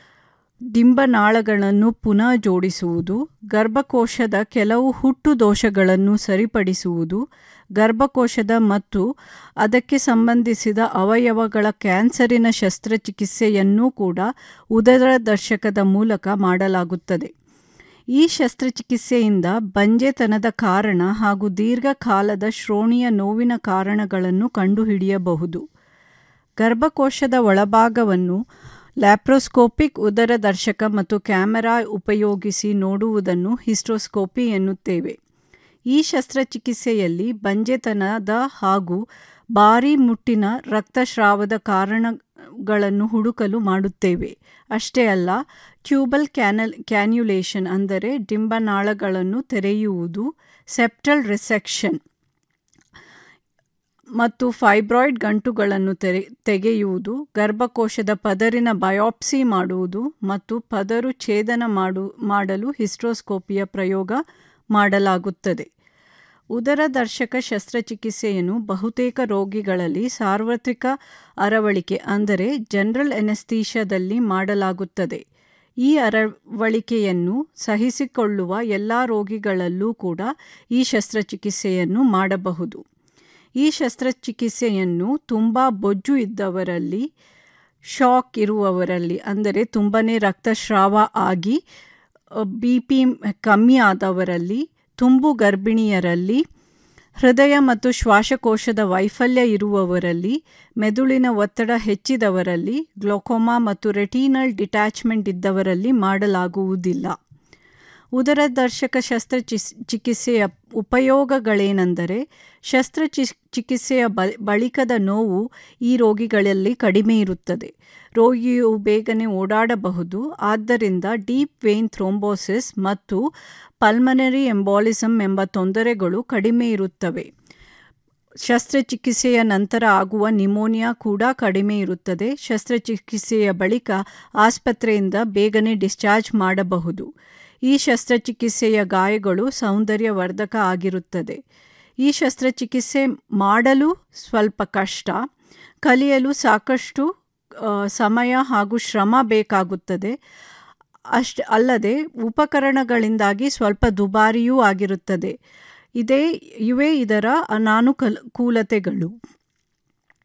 ಡಿಂಬನಾಳಗಳನ್ನು ಪುನಃ ಜೋಡಿಸುವುದು ಗರ್ಭಕೋಶದ ಕೆಲವು ಹುಟ್ಟು ದೋಷಗಳನ್ನು ಸರಿಪಡಿಸುವುದು ಗರ್ಭಕೋಶದ ಮತ್ತು ಅದಕ್ಕೆ ಸಂಬಂಧಿಸಿದ ಅವಯವಗಳ ಕ್ಯಾನ್ಸರಿನ ಶಸ್ತ್ರಚಿಕಿತ್ಸೆಯನ್ನೂ ಕೂಡ ಉದರದರ್ಶಕದ ಮೂಲಕ ಮಾಡಲಾಗುತ್ತದೆ ಈ ಶಸ್ತ್ರಚಿಕಿತ್ಸೆಯಿಂದ ಬಂಜೆತನದ ಕಾರಣ ಹಾಗೂ ದೀರ್ಘಕಾಲದ ಶ್ರೋಣಿಯ ನೋವಿನ ಕಾರಣಗಳನ್ನು ಕಂಡುಹಿಡಿಯಬಹುದು ಗರ್ಭಕೋಶದ ಒಳಭಾಗವನ್ನು ಲ್ಯಾಪ್ರೋಸ್ಕೋಪಿಕ್ ಉದರದರ್ಶಕ ಮತ್ತು ಕ್ಯಾಮೆರಾ ಉಪಯೋಗಿಸಿ ನೋಡುವುದನ್ನು ಹಿಸ್ಟ್ರೋಸ್ಕೋಪಿ ಎನ್ನುತ್ತೇವೆ ಈ ಶಸ್ತ್ರಚಿಕಿತ್ಸೆಯಲ್ಲಿ ಬಂಜೆತನದ ಹಾಗೂ ಭಾರಿ ಮುಟ್ಟಿನ ರಕ್ತಸ್ರಾವದ ಕಾರಣಗಳನ್ನು ಹುಡುಕಲು ಮಾಡುತ್ತೇವೆ ಅಷ್ಟೇ ಅಲ್ಲ ಟ್ಯೂಬಲ್ ಕ್ಯಾನಲ್ ಕ್ಯಾನ್ಯುಲೇಷನ್ ಅಂದರೆ ಡಿಂಬನಾಳಗಳನ್ನು ತೆರೆಯುವುದು ಸೆಪ್ಟಲ್ ರಿಸೆಕ್ಷನ್ ಮತ್ತು ಫೈಬ್ರಾಯ್ಡ್ ಗಂಟುಗಳನ್ನು ತೆರೆ ತೆಗೆಯುವುದು ಗರ್ಭಕೋಶದ ಪದರಿನ ಬಯಾಪ್ಸಿ ಮಾಡುವುದು ಮತ್ತು ಪದರು ಛೇದನ ಮಾಡು ಮಾಡಲು ಹಿಸ್ಟ್ರೋಸ್ಕೋಪಿಯ ಪ್ರಯೋಗ ಮಾಡಲಾಗುತ್ತದೆ ಉದರದರ್ಶಕ ಶಸ್ತ್ರಚಿಕಿತ್ಸೆಯನ್ನು ಬಹುತೇಕ ರೋಗಿಗಳಲ್ಲಿ ಸಾರ್ವತ್ರಿಕ ಅರವಳಿಕೆ ಅಂದರೆ ಜನರಲ್ ಎನೆಸ್ಥೀಷದಲ್ಲಿ ಮಾಡಲಾಗುತ್ತದೆ ಈ ಅರವಳಿಕೆಯನ್ನು ಸಹಿಸಿಕೊಳ್ಳುವ ಎಲ್ಲ ರೋಗಿಗಳಲ್ಲೂ ಕೂಡ ಈ ಶಸ್ತ್ರಚಿಕಿತ್ಸೆಯನ್ನು ಮಾಡಬಹುದು ಈ ಶಸ್ತ್ರಚಿಕಿತ್ಸೆಯನ್ನು ತುಂಬ ಬೊಜ್ಜು ಇದ್ದವರಲ್ಲಿ ಶಾಕ್ ಇರುವವರಲ್ಲಿ ಅಂದರೆ ತುಂಬನೇ ರಕ್ತಸ್ರಾವ ಆಗಿ ಬಿ ಪಿ ಕಮ್ಮಿ ಆದವರಲ್ಲಿ ತುಂಬು ಗರ್ಭಿಣಿಯರಲ್ಲಿ ಹೃದಯ ಮತ್ತು ಶ್ವಾಸಕೋಶದ ವೈಫಲ್ಯ ಇರುವವರಲ್ಲಿ ಮೆದುಳಿನ ಒತ್ತಡ ಹೆಚ್ಚಿದವರಲ್ಲಿ ಗ್ಲೋಕೋಮಾ ಮತ್ತು ರೆಟಿನಲ್ ಡಿಟ್ಯಾಚ್ಮೆಂಟ್ ಇದ್ದವರಲ್ಲಿ ಮಾಡಲಾಗುವುದಿಲ್ಲ ಉದರದರ್ಶಕ ಶಸ್ತ್ರಚಿ ಚಿಕಿತ್ಸೆಯ ಉಪಯೋಗಗಳೇನೆಂದರೆ ಶಸ್ತ್ರಚಿ ಚಿಕಿತ್ಸೆಯ ಬಳಿಕದ ನೋವು ಈ ರೋಗಿಗಳಲ್ಲಿ ಕಡಿಮೆ ಇರುತ್ತದೆ ರೋಗಿಯು ಬೇಗನೆ ಓಡಾಡಬಹುದು ಆದ್ದರಿಂದ ಡೀಪ್ ವೇನ್ ಥ್ರೋಂಬೋಸಿಸ್ ಮತ್ತು ಪಲ್ಮನರಿ ಎಂಬಾಲಿಸಮ್ ಎಂಬ ತೊಂದರೆಗಳು ಕಡಿಮೆ ಇರುತ್ತವೆ ಶಸ್ತ್ರಚಿಕಿತ್ಸೆಯ ನಂತರ ಆಗುವ ನಿಮೋನಿಯಾ ಕೂಡ ಕಡಿಮೆ ಇರುತ್ತದೆ ಶಸ್ತ್ರಚಿಕಿತ್ಸೆಯ ಬಳಿಕ ಆಸ್ಪತ್ರೆಯಿಂದ ಬೇಗನೆ ಡಿಸ್ಚಾರ್ಜ್ ಮಾಡಬಹುದು ಈ ಶಸ್ತ್ರಚಿಕಿತ್ಸೆಯ ಗಾಯಗಳು ಸೌಂದರ್ಯವರ್ಧಕ ಆಗಿರುತ್ತದೆ ಈ ಶಸ್ತ್ರಚಿಕಿತ್ಸೆ ಮಾಡಲು ಸ್ವಲ್ಪ ಕಷ್ಟ ಕಲಿಯಲು ಸಾಕಷ್ಟು ಸಮಯ ಹಾಗೂ ಶ್ರಮ ಬೇಕಾಗುತ್ತದೆ ಅಷ್ಟು ಅಲ್ಲದೆ ಉಪಕರಣಗಳಿಂದಾಗಿ ಸ್ವಲ್ಪ ದುಬಾರಿಯೂ ಆಗಿರುತ್ತದೆ ಇದೇ ಇವೇ ಇದರ ಅನಾನುಕೂಲತೆಗಳು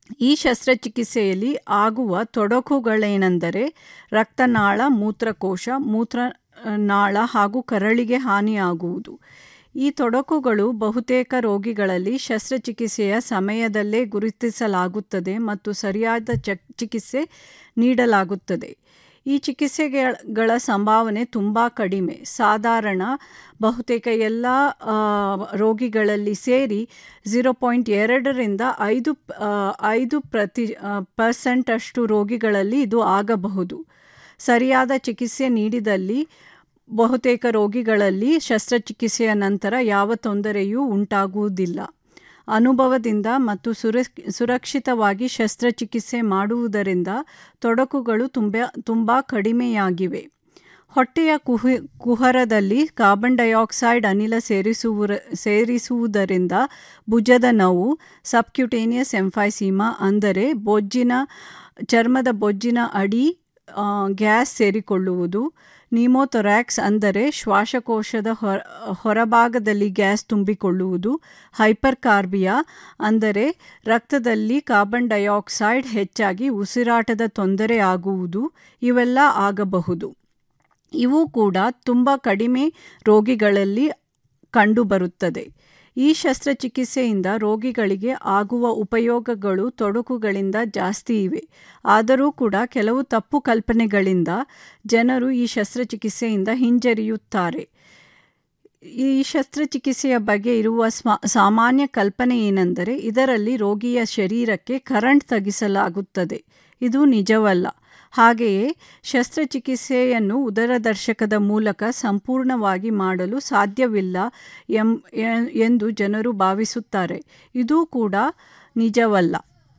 ಈ ಶಸ್ತ್ರಚಿಕಿತ್ಸೆಯಲ್ಲಿ ಆಗುವ ತೊಡಕುಗಳೇನೆಂದರೆ ರಕ್ತನಾಳ ಮೂತ್ರಕೋಶ ಮೂತ್ರನಾಳ ಹಾಗೂ ಕರಳಿಗೆ ಹಾನಿಯಾಗುವುದು ಈ ತೊಡಕುಗಳು ಬಹುತೇಕ ರೋಗಿಗಳಲ್ಲಿ ಶಸ್ತ್ರಚಿಕಿತ್ಸೆಯ ಸಮಯದಲ್ಲೇ ಗುರುತಿಸಲಾಗುತ್ತದೆ ಮತ್ತು ಸರಿಯಾದ ಚ ಚಿಕಿತ್ಸೆ ನೀಡಲಾಗುತ್ತದೆ ಈ ಚಿಕಿತ್ಸೆಗಳ ಸಂಭಾವನೆ ತುಂಬ ಕಡಿಮೆ ಸಾಧಾರಣ ಬಹುತೇಕ ಎಲ್ಲ ಆ, ರೋಗಿಗಳಲ್ಲಿ ಸೇರಿ ಝೀರೋ ಪಾಯಿಂಟ್ ಎರಡರಿಂದ ಐದು ಆ, ಐದು ಪ್ರತಿ ಪರ್ಸೆಂಟ್ ಅಷ್ಟು ರೋಗಿಗಳಲ್ಲಿ ಇದು ಆಗಬಹುದು ಸರಿಯಾದ ಚಿಕಿತ್ಸೆ ನೀಡಿದಲ್ಲಿ ಬಹುತೇಕ ರೋಗಿಗಳಲ್ಲಿ ಶಸ್ತ್ರಚಿಕಿತ್ಸೆಯ ನಂತರ ಯಾವ ತೊಂದರೆಯೂ ಉಂಟಾಗುವುದಿಲ್ಲ ಅನುಭವದಿಂದ ಮತ್ತು ಸುರಕ್ಷ ಸುರಕ್ಷಿತವಾಗಿ ಶಸ್ತ್ರಚಿಕಿತ್ಸೆ ಮಾಡುವುದರಿಂದ ತೊಡಕುಗಳು ತುಂಬ ತುಂಬ ಕಡಿಮೆಯಾಗಿವೆ ಹೊಟ್ಟೆಯ ಕುಹಿ ಕುಹರದಲ್ಲಿ ಕಾರ್ಬನ್ ಡೈಆಕ್ಸೈಡ್ ಅನಿಲ ಸೇರಿಸುವ ಸೇರಿಸುವುದರಿಂದ ಭುಜದ ನೋವು ಸಬ್ಕ್ಯುಟೇನಿಯಸ್ ಎಂಫೈಸೀಮಾ ಅಂದರೆ ಬೊಜ್ಜಿನ ಚರ್ಮದ ಬೊಜ್ಜಿನ ಅಡಿ ಆ, ಗ್ಯಾಸ್ ಸೇರಿಕೊಳ್ಳುವುದು ನಿಮೋಥೊರ್ಯಾಕ್ಸ್ ಅಂದರೆ ಶ್ವಾಸಕೋಶದ ಹೊರ ಹೊರಭಾಗದಲ್ಲಿ ಗ್ಯಾಸ್ ತುಂಬಿಕೊಳ್ಳುವುದು ಹೈಪರ್ಕಾರ್ಬಿಯಾ ಅಂದರೆ ರಕ್ತದಲ್ಲಿ ಕಾರ್ಬನ್ ಡೈಆಕ್ಸೈಡ್ ಹೆಚ್ಚಾಗಿ ಉಸಿರಾಟದ ತೊಂದರೆ ಆಗುವುದು ಇವೆಲ್ಲ ಆಗಬಹುದು ಇವು ಕೂಡ ತುಂಬ ಕಡಿಮೆ ರೋಗಿಗಳಲ್ಲಿ ಕಂಡುಬರುತ್ತದೆ ಈ ಶಸ್ತ್ರಚಿಕಿತ್ಸೆಯಿಂದ ರೋಗಿಗಳಿಗೆ ಆಗುವ ಉಪಯೋಗಗಳು ತೊಡಕುಗಳಿಂದ ಜಾಸ್ತಿ ಇವೆ ಆದರೂ ಕೂಡ ಕೆಲವು ತಪ್ಪು ಕಲ್ಪನೆಗಳಿಂದ ಜನರು ಈ ಶಸ್ತ್ರಚಿಕಿತ್ಸೆಯಿಂದ ಹಿಂಜರಿಯುತ್ತಾರೆ ಈ ಶಸ್ತ್ರಚಿಕಿತ್ಸೆಯ ಬಗ್ಗೆ ಇರುವ ಸ್ಮ ಸಾಮಾನ್ಯ ಕಲ್ಪನೆ ಏನೆಂದರೆ ಇದರಲ್ಲಿ ರೋಗಿಯ ಶರೀರಕ್ಕೆ ಕರೆಂಟ್ ತಗಿಸಲಾಗುತ್ತದೆ ಇದು ನಿಜವಲ್ಲ ಹಾಗೆಯೇ ಶಸ್ತ್ರಚಿಕಿತ್ಸೆಯನ್ನು ಉದರದರ್ಶಕದ ಮೂಲಕ ಸಂಪೂರ್ಣವಾಗಿ ಮಾಡಲು ಸಾಧ್ಯವಿಲ್ಲ ಎಂ ಎ- ಎಂದು ಜನರು ಭಾವಿಸುತ್ತಾರೆ ಇದು ಕೂಡ ನಿಜವಲ್ಲ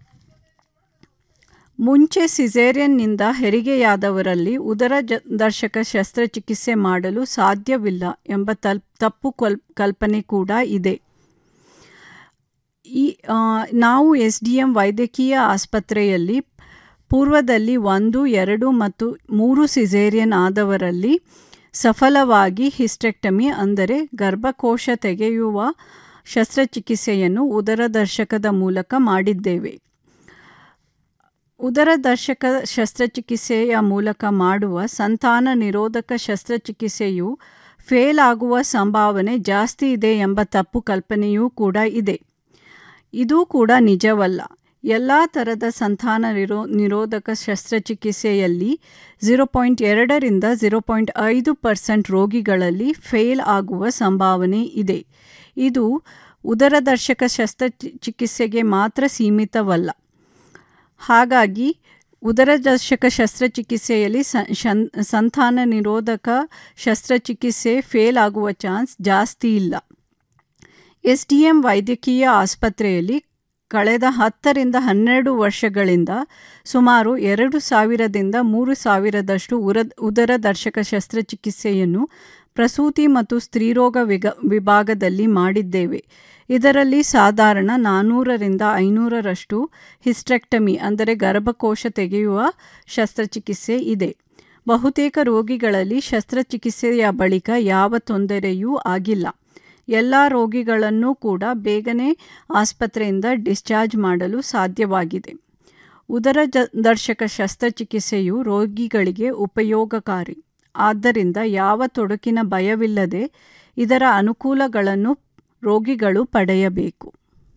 ಮುಂಚೆ ಸಿಸೇರಿಯನ್ನಿಂದ ಹೆರಿಗೆಯಾದವರಲ್ಲಿ ಉದರ ಜ ದರ್ಶಕ ಶಸ್ತ್ರಚಿಕಿತ್ಸೆ ಮಾಡಲು ಸಾಧ್ಯವಿಲ್ಲ ಎಂಬ ತಲ್ ತಪ್ಪು ಕಲ್ ಕಲ್ಪನೆ ಕೂಡ ಇದೆ ಈ ಆ, ನಾವು ಎಸ್ ಡಿ ಎಂ ವೈದ್ಯಕೀಯ ಆಸ್ಪತ್ರೆಯಲ್ಲಿ ಪೂರ್ವದಲ್ಲಿ ಒಂದು ಎರಡು ಮತ್ತು ಮೂರು ಸಿಸೇರಿಯನ್ ಆದವರಲ್ಲಿ ಸಫಲವಾಗಿ ಹಿಸ್ಟೆಕ್ಟಮಿ ಅಂದರೆ ಗರ್ಭಕೋಶ ತೆಗೆಯುವ ಶಸ್ತ್ರಚಿಕಿತ್ಸೆಯನ್ನು ಉದರದರ್ಶಕದ ಮೂಲಕ ಮಾಡಿದ್ದೇವೆ ಉದರದರ್ಶಕ ಶಸ್ತ್ರಚಿಕಿತ್ಸೆಯ ಮೂಲಕ ಮಾಡುವ ಸಂತಾನ ನಿರೋಧಕ ಶಸ್ತ್ರಚಿಕಿತ್ಸೆಯು ಫೇಲ್ ಆಗುವ ಸಂಭಾವನೆ ಜಾಸ್ತಿ ಇದೆ ಎಂಬ ತಪ್ಪು ಕಲ್ಪನೆಯೂ ಕೂಡ ಇದೆ ಇದು ಕೂಡ ನಿಜವಲ್ಲ ಎಲ್ಲ ಥರದ ಸಂತಾನ ನಿರೋ ನಿರೋಧಕ ಶಸ್ತ್ರಚಿಕಿತ್ಸೆಯಲ್ಲಿ ಝೀರೋ ಪಾಯಿಂಟ್ ಎರಡರಿಂದ ಝೀರೋ ಪಾಯಿಂಟ್ ಐದು ಪರ್ಸೆಂಟ್ ರೋಗಿಗಳಲ್ಲಿ ಫೇಲ್ ಆಗುವ ಸಂಭಾವನೆ ಇದೆ ಇದು ಉದರದರ್ಶಕ ಶಸ್ತ್ರಚಿಕಿತ್ಸೆಗೆ ಮಾತ್ರ ಸೀಮಿತವಲ್ಲ ಹಾಗಾಗಿ ಉದರದರ್ಶಕ ಶಸ್ತ್ರಚಿಕಿತ್ಸೆಯಲ್ಲಿ ಸ- ಶನ್- ಸಂತಾನ ನಿರೋಧಕ ಶಸ್ತ್ರಚಿಕಿತ್ಸೆ ಫೇಲ್ ಆಗುವ ಚಾನ್ಸ್ ಜಾಸ್ತಿ ಇಲ್ಲ ಎಸ್ ಡಿ ಎಂ ವೈದ್ಯಕೀಯ ಆಸ್ಪತ್ರೆಯಲ್ಲಿ ಕಳೆದ ಹತ್ತರಿಂದ ಹನ್ನೆರಡು ವರ್ಷಗಳಿಂದ ಸುಮಾರು ಎರಡು ಸಾವಿರದಿಂದ ಮೂರು ಸಾವಿರದಷ್ಟು ಉರ ಉದರದರ್ಶಕ ಶಸ್ತ್ರಚಿಕಿತ್ಸೆಯನ್ನು ಪ್ರಸೂತಿ ಮತ್ತು ಸ್ತ್ರೀರೋಗ ವಿಗ ವಿಭಾಗದಲ್ಲಿ ಮಾಡಿದ್ದೇವೆ ಇದರಲ್ಲಿ ಸಾಧಾರಣ ನಾನ್ನೂರರಿಂದ ಐನೂರರಷ್ಟು ಹಿಸ್ಟ್ರೆಕ್ಟಮಿ ಅಂದರೆ ಗರ್ಭಕೋಶ ತೆಗೆಯುವ ಶಸ್ತ್ರಚಿಕಿತ್ಸೆ ಇದೆ ಬಹುತೇಕ ರೋಗಿಗಳಲ್ಲಿ ಶಸ್ತ್ರಚಿಕಿತ್ಸೆಯ ಬಳಿಕ ಯಾವ ತೊಂದರೆಯೂ ಆಗಿಲ್ಲ ಎಲ್ಲ ರೋಗಿಗಳನ್ನು ಕೂಡ ಬೇಗನೆ ಆಸ್ಪತ್ರೆಯಿಂದ ಡಿಸ್ಚಾರ್ಜ್ ಮಾಡಲು ಸಾಧ್ಯವಾಗಿದೆ ಉದರ ಜ- ದರ್ಶಕ ಶಸ್ತ್ರಚಿಕಿತ್ಸೆಯು ರೋಗಿಗಳಿಗೆ ಉಪಯೋಗಕಾರಿ ಆದ್ದರಿಂದ ಯಾವ ತೊಡಕಿನ ಭಯವಿಲ್ಲದೆ ಇದರ ಅನುಕೂಲಗಳನ್ನು ರೋಗಿಗಳು ಪಡೆಯಬೇಕು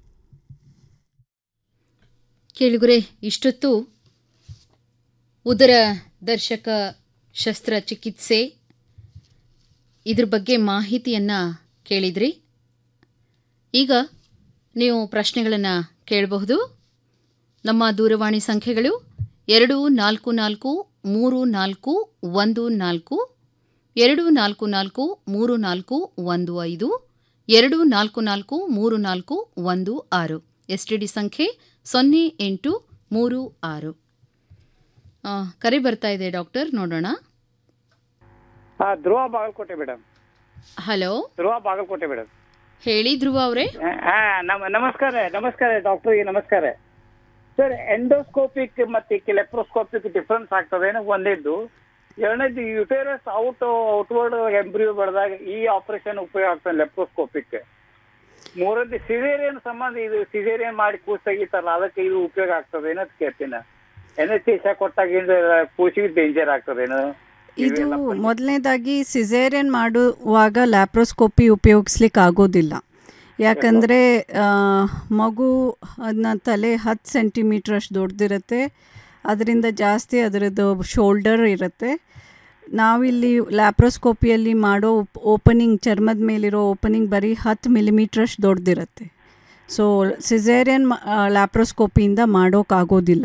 ಕೇಳಿಗುರೆ ಇಷ್ಟೊತ್ತು ಉದರ ದರ್ಶಕ ಶಸ್ತ್ರಚಿಕಿತ್ಸೆ ಇದ್ರ ಬಗ್ಗೆ ಮಾಹಿತಿಯನ್ನು ಕೇಳಿದ್ರಿ ಈಗ ನೀವು ಪ್ರಶ್ನೆಗಳನ್ನು ಕೇಳಬಹುದು ನಮ್ಮ ದೂರವಾಣಿ ಸಂಖ್ಯೆಗಳು ಎರಡು ನಾಲ್ಕು ನಾಲ್ಕು ಮೂರು ನಾಲ್ಕು ಒಂದು ನಾಲ್ಕು ಎರಡು ನಾಲ್ಕು ನಾಲ್ಕು ಮೂರು ನಾಲ್ಕು ಒಂದು ಐದು ಎರಡು ನಾಲ್ಕು ನಾಲ್ಕು ಮೂರು ನಾಲ್ಕು ಒಂದು ಆರು ಎಸ್ ಟಿ ಡಿ ಸಂಖ್ಯೆ ಸೊನ್ನೆ ಎಂಟು ಮೂರು ಆರು ಆ, ಕರೆ ಬರ್ತಾ ಇದೆ ಡಾಕ್ಟರ್ ನೋಡೋಣ ಹಾ Dhruva Bagalkot madam hello Dhruva Bagalkot madam ಹೇಳಿ ಧ್ರುವ ಅವರೇ ಹಾ ನಮ ನಮಸ್ಕಾರ ನಮಸ್ಕಾರ ಡಾಕ್ಟರ್ಗೆ ನಮಸ್ಕಾರ ಸರ್ ಎಂಡೋಸ್ಕೋಪಿಕ್ ಮತ್ತೆ ಲೆಪ್ರೋಸ್ಕೋಪಿಕ್ ಡಿಫ್ರೆನ್ಸ್ ಆಗ್ತದೇನೋ ಒಂದೇದ್ದು ಎರಡನೇದು ಯುಟೇರಸ್ ಔಟ್ ಔಟ್ವರ್ಡ್ ಎಂಬ್ರಿಯೋ ಬೆಳೆದಾಗ ಈ ಆಪರೇಷನ್ ಉಪಯೋಗ ಆಗ್ತದೆ ಲೆಪ್ರೋಸ್ಕೋಪಿಕ್ ಮೂರನೇದು ಸಿಸೇರಿಯನ್ ಸಂಬಂಧ ಇದು ಸಿಸೇರಿಯನ್ ಮಾಡಿ ಕೂಸ್ ತೆಗಿತಾರಲ್ಲ ಅದಕ್ಕೆ ಇದು ಉಪಯೋಗ ಆಗ್ತದೆ ಏನಂತ ಕೇಳ್ತೀನಿ ಎನಸ್ತೇಷ ಕೊಟ್ಟಾಗ ಏನ್ ಕೂಸಿಗೆ ಡೇಂಜರ್ ಆಗ್ತದೇನು ಇದು ಮೊದಲನೇದಾಗಿ ಸಿಸೇರಿಯನ್ ಮಾಡುವಾಗ ಲ್ಯಾಪ್ರೋಸ್ಕೋಪಿ ಉಪಯೋಗಿಸ್ಲಿಕ್ಕೆ ಆಗೋದಿಲ್ಲ ಯಾಕಂದರೆ ಮಗು ಅದನ್ನ ತಲೆ ಹತ್ತು ಸೆಂಟಿಮೀಟ್ರ್ ಅಷ್ಟು ದೊಡ್ಡದಿರುತ್ತೆ ಅದರಿಂದ ಜಾಸ್ತಿ ಅದರದ್ದು ಶೋಲ್ಡರ್ ಇರುತ್ತೆ ನಾವಿಲ್ಲಿ ಲ್ಯಾಪ್ರೋಸ್ಕೋಪಿಯಲ್ಲಿ ಮಾಡೋ ಓಪನಿಂಗ್ ಚರ್ಮದ ಮೇಲಿರೋ ಓಪನಿಂಗ್ ಬರೀ ಹತ್ತು ಮಿಲಿಮೀಟ್ರಷ್ಟು ದೊಡ್ಡದಿರುತ್ತೆ ಸೊ ಸಿಸೇರಿಯನ್ ಲ್ಯಾಪ್ರೋಸ್ಕೋಪಿಯಿಂದ ಮಾಡೋಕ್ಕಾಗೋದಿಲ್ಲ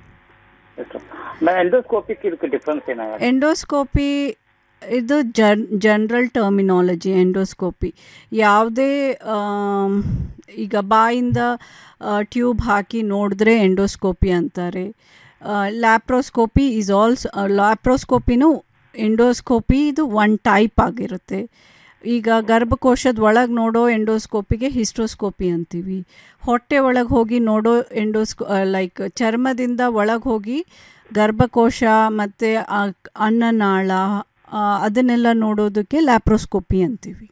ಎಂಡೋಸ್ಕೋಪಿಕ್ ಇದಕ್ಕೆ ಡಿಫ್ರೆನ್ಸ್ ಏನಾಗುತ್ತೆ ಎಂಡೋಸ್ಕೋಪಿ ಇದು ಜನ್ ಜನ್ರಲ್ ಟರ್ಮಿನಾಲಜಿ ಎಂಡೋಸ್ಕೋಪಿ ಯಾವುದೇ ಆಮ್, ಈಗ ಬಾಯಿಂದ ಟ್ಯೂಬ್ ಹಾಕಿ ನೋಡಿದ್ರೆ ಎಂಡೋಸ್ಕೋಪಿ ಅಂತಾರೆ ಲ್ಯಾಪ್ರೋಸ್ಕೋಪಿ ಈಸ್ ಆಲ್ಸ್ ಲ್ಯಾಪ್ರೋಸ್ಕೋಪಿನೂ ಎಂಡೋಸ್ಕೋಪಿ ಇದು ಒನ್ ಟೈಪ್ ಆಗಿರುತ್ತೆ ಈಗ ಗರ್ಭಕೋಶದ ಒಳಗೆ ನೋಡೋ ಎಂಡೋಸ್ಕೋಪಿಗೆ ಹಿಸ್ಟೋಸ್ಕೋಪಿ ಅಂತೀವಿ ಹೊಟ್ಟೆ ಒಳಗೆ ಹೋಗಿ ನೋಡೋ ಎಂಡೋಸ್ಕೋ ಲೈಕ್ ಚರ್ಮದಿಂದ ಒಳಗೆ ಹೋಗಿ ಗರ್ಭಕೋಶ ಮತ್ತು ಅನ್ನನಾಳ ಆ, ಅದನ್ನೆಲ್ಲ ನೋಡೋದಕ್ಕೆ ಲ್ಯಾಪ್ರೋಸ್ಕೋಪಿ ಅಂತೀವಿ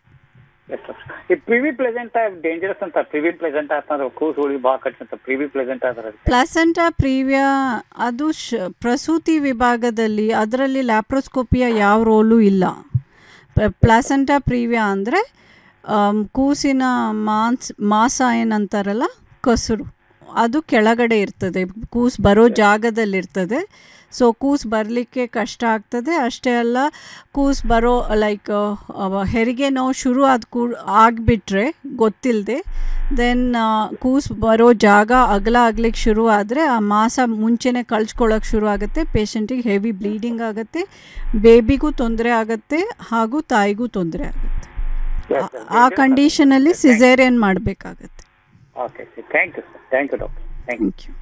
ಈ ಪ್ರಿವಿ ಪ್ಲೆಸೆಂಟ್ ಡೇಂಜರಸ್ ಅಂತ ಪ್ರಿವಿ ಪ್ಲೆಸೆಂಟ್ ಅಂತಂದ್ರೆ ಕೂಸ್ ಹುಳಿ ಭಾಳ ಕಟ್ಟಿ ಅಂತ ಪ್ರಿವಿ ಪ್ಲೆಸೆಂಟ್ ಆದ್ರೆ ಪ್ಲಾಸೆಂಟಾ ಪ್ರೀವಿಯಾ ಅದು ಶ ಪ್ರಸೂತಿ ವಿಭಾಗದಲ್ಲಿ ಅದರಲ್ಲಿ ಲ್ಯಾಪ್ರೋಸ್ಕೋಪಿಯ ಯಾವ ರೋಲು ಇಲ್ಲ ಪ್ಲಾಸೆಂಟಾ ಪ್ರೀವಿಯಾ ಅಂದರೆ ಕೂಸಿನ ಮಾಂಸ್ ಮಾಸ ಏನಂತಾರಲ್ಲ ಕಸುರು ಅದು ಕೆಳಗಡೆ ಇರ್ತದೆ ಕೂಸ್ ಬರೋ ಜಾಗದಲ್ಲಿರ್ತದೆ ಸೊ ಕೂಸ್ ಬರಲಿಕ್ಕೆ ಕಷ್ಟ ಆಗ್ತದೆ ಅಷ್ಟೇ ಅಲ್ಲ ಕೂಸ್ ಬರೋ ಲೈಕ್ ಹೆರಿಗೆ ನೋವು ಶುರು ಆದ ಕೂ ಆಗಿಬಿಟ್ರೆ ಗೊತ್ತಿಲ್ಲದೆ ದೆನ್ ಕೂಸ್ ಬರೋ ಜಾಗ ಅಗಲ ಆಗ್ಲಿಕ್ಕೆ ಶುರು ಆದರೆ ಆ ಮಾಸ ಮುಂಚೆನೇ ಕಳ್ಸ್ಕೊಳ್ಳೋಕೆ ಶುರು ಆಗುತ್ತೆ ಪೇಷಂಟಿಗೆ ಹೆವಿ ಬ್ಲೀಡಿಂಗ್ ಆಗುತ್ತೆ ಬೇಬಿಗೂ ತೊಂದರೆ ಆಗುತ್ತೆ ಹಾಗೂ ತಾಯಿಗೂ ತೊಂದರೆ ಆಗುತ್ತೆ ಆ- ಆ ಕಂಡೀಷನಲ್ಲಿ ಸಿಸೇರಿಯನ್ ಮಾಡಬೇಕಾಗತ್ತೆ okay thank you sir thank you doctor thank you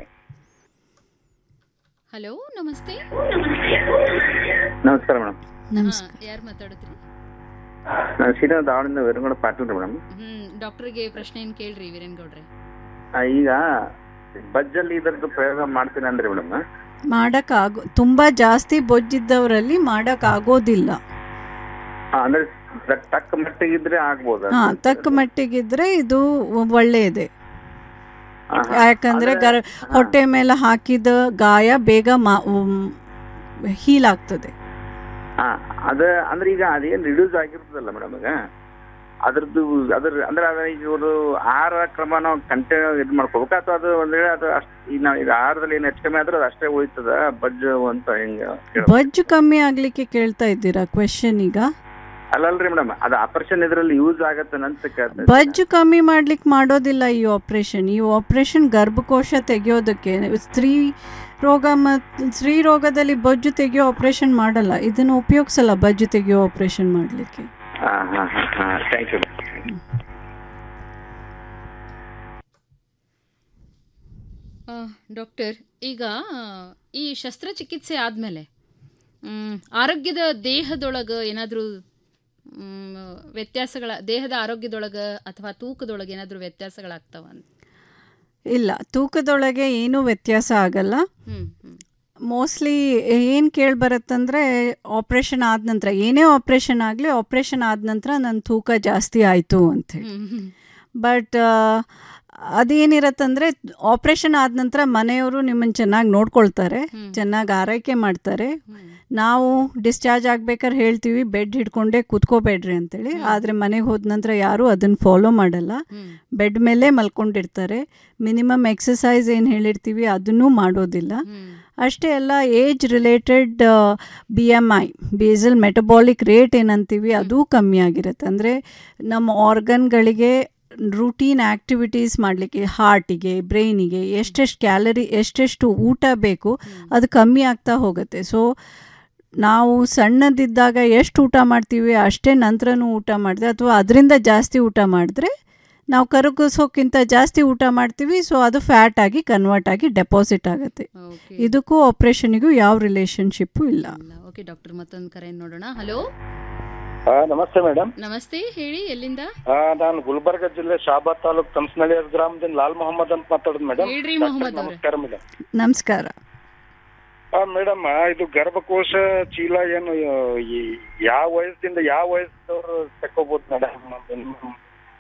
hello ನಮಸ್ತೆ ನಮಸ್ಕಾರ ಮೇಡಮ್ ನಮಸ್ಕಾರ ಯಾರು ಮಾತಾಡಿದ್ರಿ ನಾನು ಶ್ರೀನಿವಾಸ ದಾವಣದಿಂದ ವೀರಗೌಡ ಪಾಟೀಲ್ ರೀ ಮೇಡಮ್ ಹ್ಮ್ ಡಾಕ್ಟರ್ಗೆ ಪ್ರಶ್ನೆ ಏನ್ ಕೇಳ್ರಿ ವೀರೇನ್ ಗೌಡ್ರೆ ಈಗ ಬಜ್ಜಲ್ಲಿ ಇದರದ್ದು ಪ್ರಯೋಗ ಮಾಡ್ತೀನಿ ಅಂದ್ರೆ ಮೇಡಮ್ ಮಾಡೋಕ್ಕಾಗೋ ತುಂಬ ಜಾಸ್ತಿ ಬೊಜ್ಜಿದ್ದವರಲ್ಲಿ ಮಾಡೋಕ್ಕಾಗೋದಿಲ್ಲ ಅಂದ್ರೆ ತ- ತಕ್ಕ ಮಟ್ಟಿಗಿದ್ರೆ ಆಗ್ಬೋದ ಹಾಂ ತಕ್ಕ ಮಟ್ಟಿಗಿದ್ರೆ ಇದು ಒಳ್ಳೆಯದೇ ಯಾಕಂದರೆ ಗರ್ ಹೊಟ್ಟೆ ಮೇಲೆ ಹಾಕಿದ ಗಾಯ ಬೇಗ ಮಾ ಹೀಲ್ ಆಗ್ತದೆ ಹಾ ಅದ ಅಂದ್ರೆ ಈಗ ಅದೇನ್ ರಿಡ್ಯೂಸ್ ಆಗಿರ್ತದಲ್ಲ ಮೇಡಮ್ ಈಗ ಅದ್ರದ್ದು ಅದ್ರ ಅಂದ್ರೆ ಅದ ಈಗ ಒಂದು ಆಹಾರ ಕ್ರಮ ನಾವು ಕಂಟಿನ್ಯೂ ಇದು ಮಾಡ್ಕೋಬೇಕು ಅಥವಾ ಅದು ಒಂದ್ ವೇಳೆ ಅದು ಅಷ್ಟ್ ಈಗ ನಾವು ಈಗ ಆಹಾರದಲ್ಲಿ ಏನು ಹೆಚ್ಚು ಕಮ್ಮಿ ಆದ್ರೆ ಅದು ಅಷ್ಟೇ ಉಳಿತದ ಬಜ್ಜು ಅಂತ ಹಿಂಗ ಕೇಳ್ಬೋದು. ಬೊಜ್ಜು ಕಮ್ಮಿ ಆಗಲಿಕ್ಕೆ ಕೇಳ್ತಾ ಇದ್ದೀರಾ ಕ್ವೆಶನ್ ಈಗ ಅಲ್ಲಲ್ರಿ ಮೇಡಮ್ ಅದು ಆಪರೇಷನ್ ಇದ್ರಲ್ಲಿ ಯೂಸ್ ಆಗತ್ತೆ ಅಂತ ಕೇಳ್ತಾ ಬಜ್ಜು ಕಮ್ಮಿ ಮಾಡ್ಲಿಕ್ಕೆ ಮಾಡೋದಿಲ್ಲ ಈ ಆಪ್ರೇಷನ್ ಈ ಆಪ್ರೇಷನ್ ಗರ್ಭಕೋಶ ತೆಗೆಯೋದಕ್ಕೆ ಸ್ತ್ರೀ ರೋಗ ಮತ್ತು ಸ್ತ್ರೀ ರೋಗದಲ್ಲಿ ಬೊಜ್ಜು ತೆಗೆಯೋ ಆಪ್ರೇಷನ್ ಮಾಡಲ್ಲ ಇದನ್ನು ಉಪಯೋಗಿಸಲ್ಲ ಬಜ್ಜು ತೆಗೆಯೋ ಆಪ್ರೇಷನ್ ಮಾಡಲಿಕ್ಕೆ ಹಾ ಹಾ ಹಾ ಹಾ ಥ್ಯಾಂಕ್ ಯು ಆ, ಡಾಕ್ಟರ್ ಈಗ ಈ ಶಸ್ತ್ರಚಿಕಿತ್ಸೆ ಆದಮೇಲೆ ಆರೋಗ್ಯದ ದೇಹದೊಳಗೆ ಏನಾದರೂ ವ್ಯತ್ಯಾಸಗಳ ದೇಹದ ಆರೋಗ್ಯದೊಳಗೆ ಅಥವಾ ತೂಕದೊಳಗೆ ಏನಾದರೂ ವ್ಯತ್ಯಾಸಗಳಾಗ್ತಾವ ಅಂತ ಇಲ್ಲ ತೂಕದೊಳಗೆ ಏನೂ ವ್ಯತ್ಯಾಸ ಆಗಲ್ಲ ಹ್ಮ್ ಮೋಸ್ಟ್ಲಿ ಏನು ಕೇಳಿ ಬರುತ್ತಂದರೆ ಆಪ್ರೇಷನ್ ಆದ ನಂತರ ಏನೇ ಆಪ್ರೇಷನ್ ಆಗಲಿ ಆಪ್ರೇಷನ್ ಆದ ನಂತರ ನನ್ನ ತೂಕ ಜಾಸ್ತಿ ಆಯಿತು ಅಂಥೇಳಿ ಬಟ್ ಅದೇನಿರತ್ತಂದರೆ ಆಪ್ರೇಷನ್ ಆದ ನಂತರ ಮನೆಯವರು ನಿಮ್ಮನ್ನು ಚೆನ್ನಾಗಿ ನೋಡ್ಕೊಳ್ತಾರೆ ಚೆನ್ನಾಗಿ ಆರೈಕೆ ಮಾಡ್ತಾರೆ ನಾವು ಡಿಸ್ಚಾರ್ಜ್ ಆಗ್ಬೇಕಾದ್ರೆ ಹೇಳ್ತೀವಿ ಬೆಡ್ ಹಿಡ್ಕೊಂಡೇ ಕೂತ್ಕೋಬೇಡ್ರಿ ಅಂತೇಳಿ ಆದರೆ ಮನೆಗೆ ಹೋದ ನಂತರ ಯಾರೂ ಅದನ್ನು ಫಾಲೋ ಮಾಡಲ್ಲ ಬೆಡ್ ಮೇಲೆ ಮಲ್ಕೊಂಡಿರ್ತಾರೆ ಮಿನಿಮಮ್ ಎಕ್ಸಸೈಸ್ ಏನು ಹೇಳಿರ್ತೀವಿ ಅದನ್ನೂ ಮಾಡೋದಿಲ್ಲ ಅಷ್ಟೇ ಅಲ್ಲ age related B M I basal metabolic rate ಏನಂತೀವಿ ಅದೂ ಕಮ್ಮಿ ಆಗಿರುತ್ತೆ ಅಂದರೆ ನಮ್ಮ ಆರ್ಗನ್ಗಳಿಗೆ ರೂಟೀನ್ ಆ್ಯಕ್ಟಿವಿಟೀಸ್ ಮಾಡಲಿಕ್ಕೆ ಹಾರ್ಟಿಗೆ ಬ್ರೈನಿಗೆ ಎಷ್ಟೆಷ್ಟು ಕ್ಯಾಲರಿ ಎಷ್ಟೆಷ್ಟು ಊಟ ಬೇಕು ಅದು ಕಮ್ಮಿ ಆಗ್ತಾ ಹೋಗುತ್ತೆ ಸೊ ನಾವು ಸಣ್ಣದಿದ್ದಾಗ ಎಷ್ಟು ಊಟ ಮಾಡ್ತೀವಿ ಅಷ್ಟೇ ನಂತರನೂ ಊಟ ಮಾಡಿದ್ರೆ ಅಥವಾ ಅದರಿಂದ ಜಾಸ್ತಿ ಊಟ ಮಾಡಿದ್ರೆ ನಾವು ಕರಗಿಸೋಕ್ಕಿಂತ ಜಾಸ್ತಿ ಊಟ ಮಾಡ್ತೀವಿ ಸೊ ಅದು ಫ್ಯಾಟ್ ಆಗಿ ಕನ್ವರ್ಟ್ ಆಗಿ ಡೆಪಾಸಿಟ್ ಆಗುತ್ತೆ ಇದಕ್ಕೂ ಆಪ್ರೇಷನಿಗೂ ಯಾವ ರಿಲೇಶನ್ಶಿಪ್ಪು ಇಲ್ಲ ಓಕೆ ಡಾಕ್ಟರ್ ಮತ್ತೊಂದು ಕರೆ ನೋಡೋಣ ಹಲೋ ಹಾ ನಮಸ್ತೆ ಮೇಡಮ್ ನಮಸ್ತೆ ಹೇಳಿ ಎಲ್ಲಿಂದ ಹಾ ನಾನು ಗುಲ್ಬರ್ಗ ಜಿಲ್ಲೆ ಶಾಬಾದ್ ತಾಲೂಕ್ ಕಂಸನಳ್ಳಿ ಗ್ರಾಮದಿಂದ ಲಾಲ್ ಮೊಹಮ್ಮದ್ ಅಂತ ಮಾತಾಡೋದು ಮೇಡಮ್ ಹೇಳ್ರಿ ಮೊಹಮ್ಮದ್ ಅವ್ರೆ. ನಮಸ್ಕಾರ ಮೇಡಮ್ ನಮಸ್ಕಾರ ಹಾ ಮೇಡಮ್ ಇದು ಗರ್ಭಕೋಶ ಚೀಲ ಏನು ಈ ಯಾವ ವಯಸ್ಸಿಂದ ಯಾವ ವಯಸ್ಸದವ್ರು ತಕ್ಕೋಬಹುದು ಮೇಡಮ್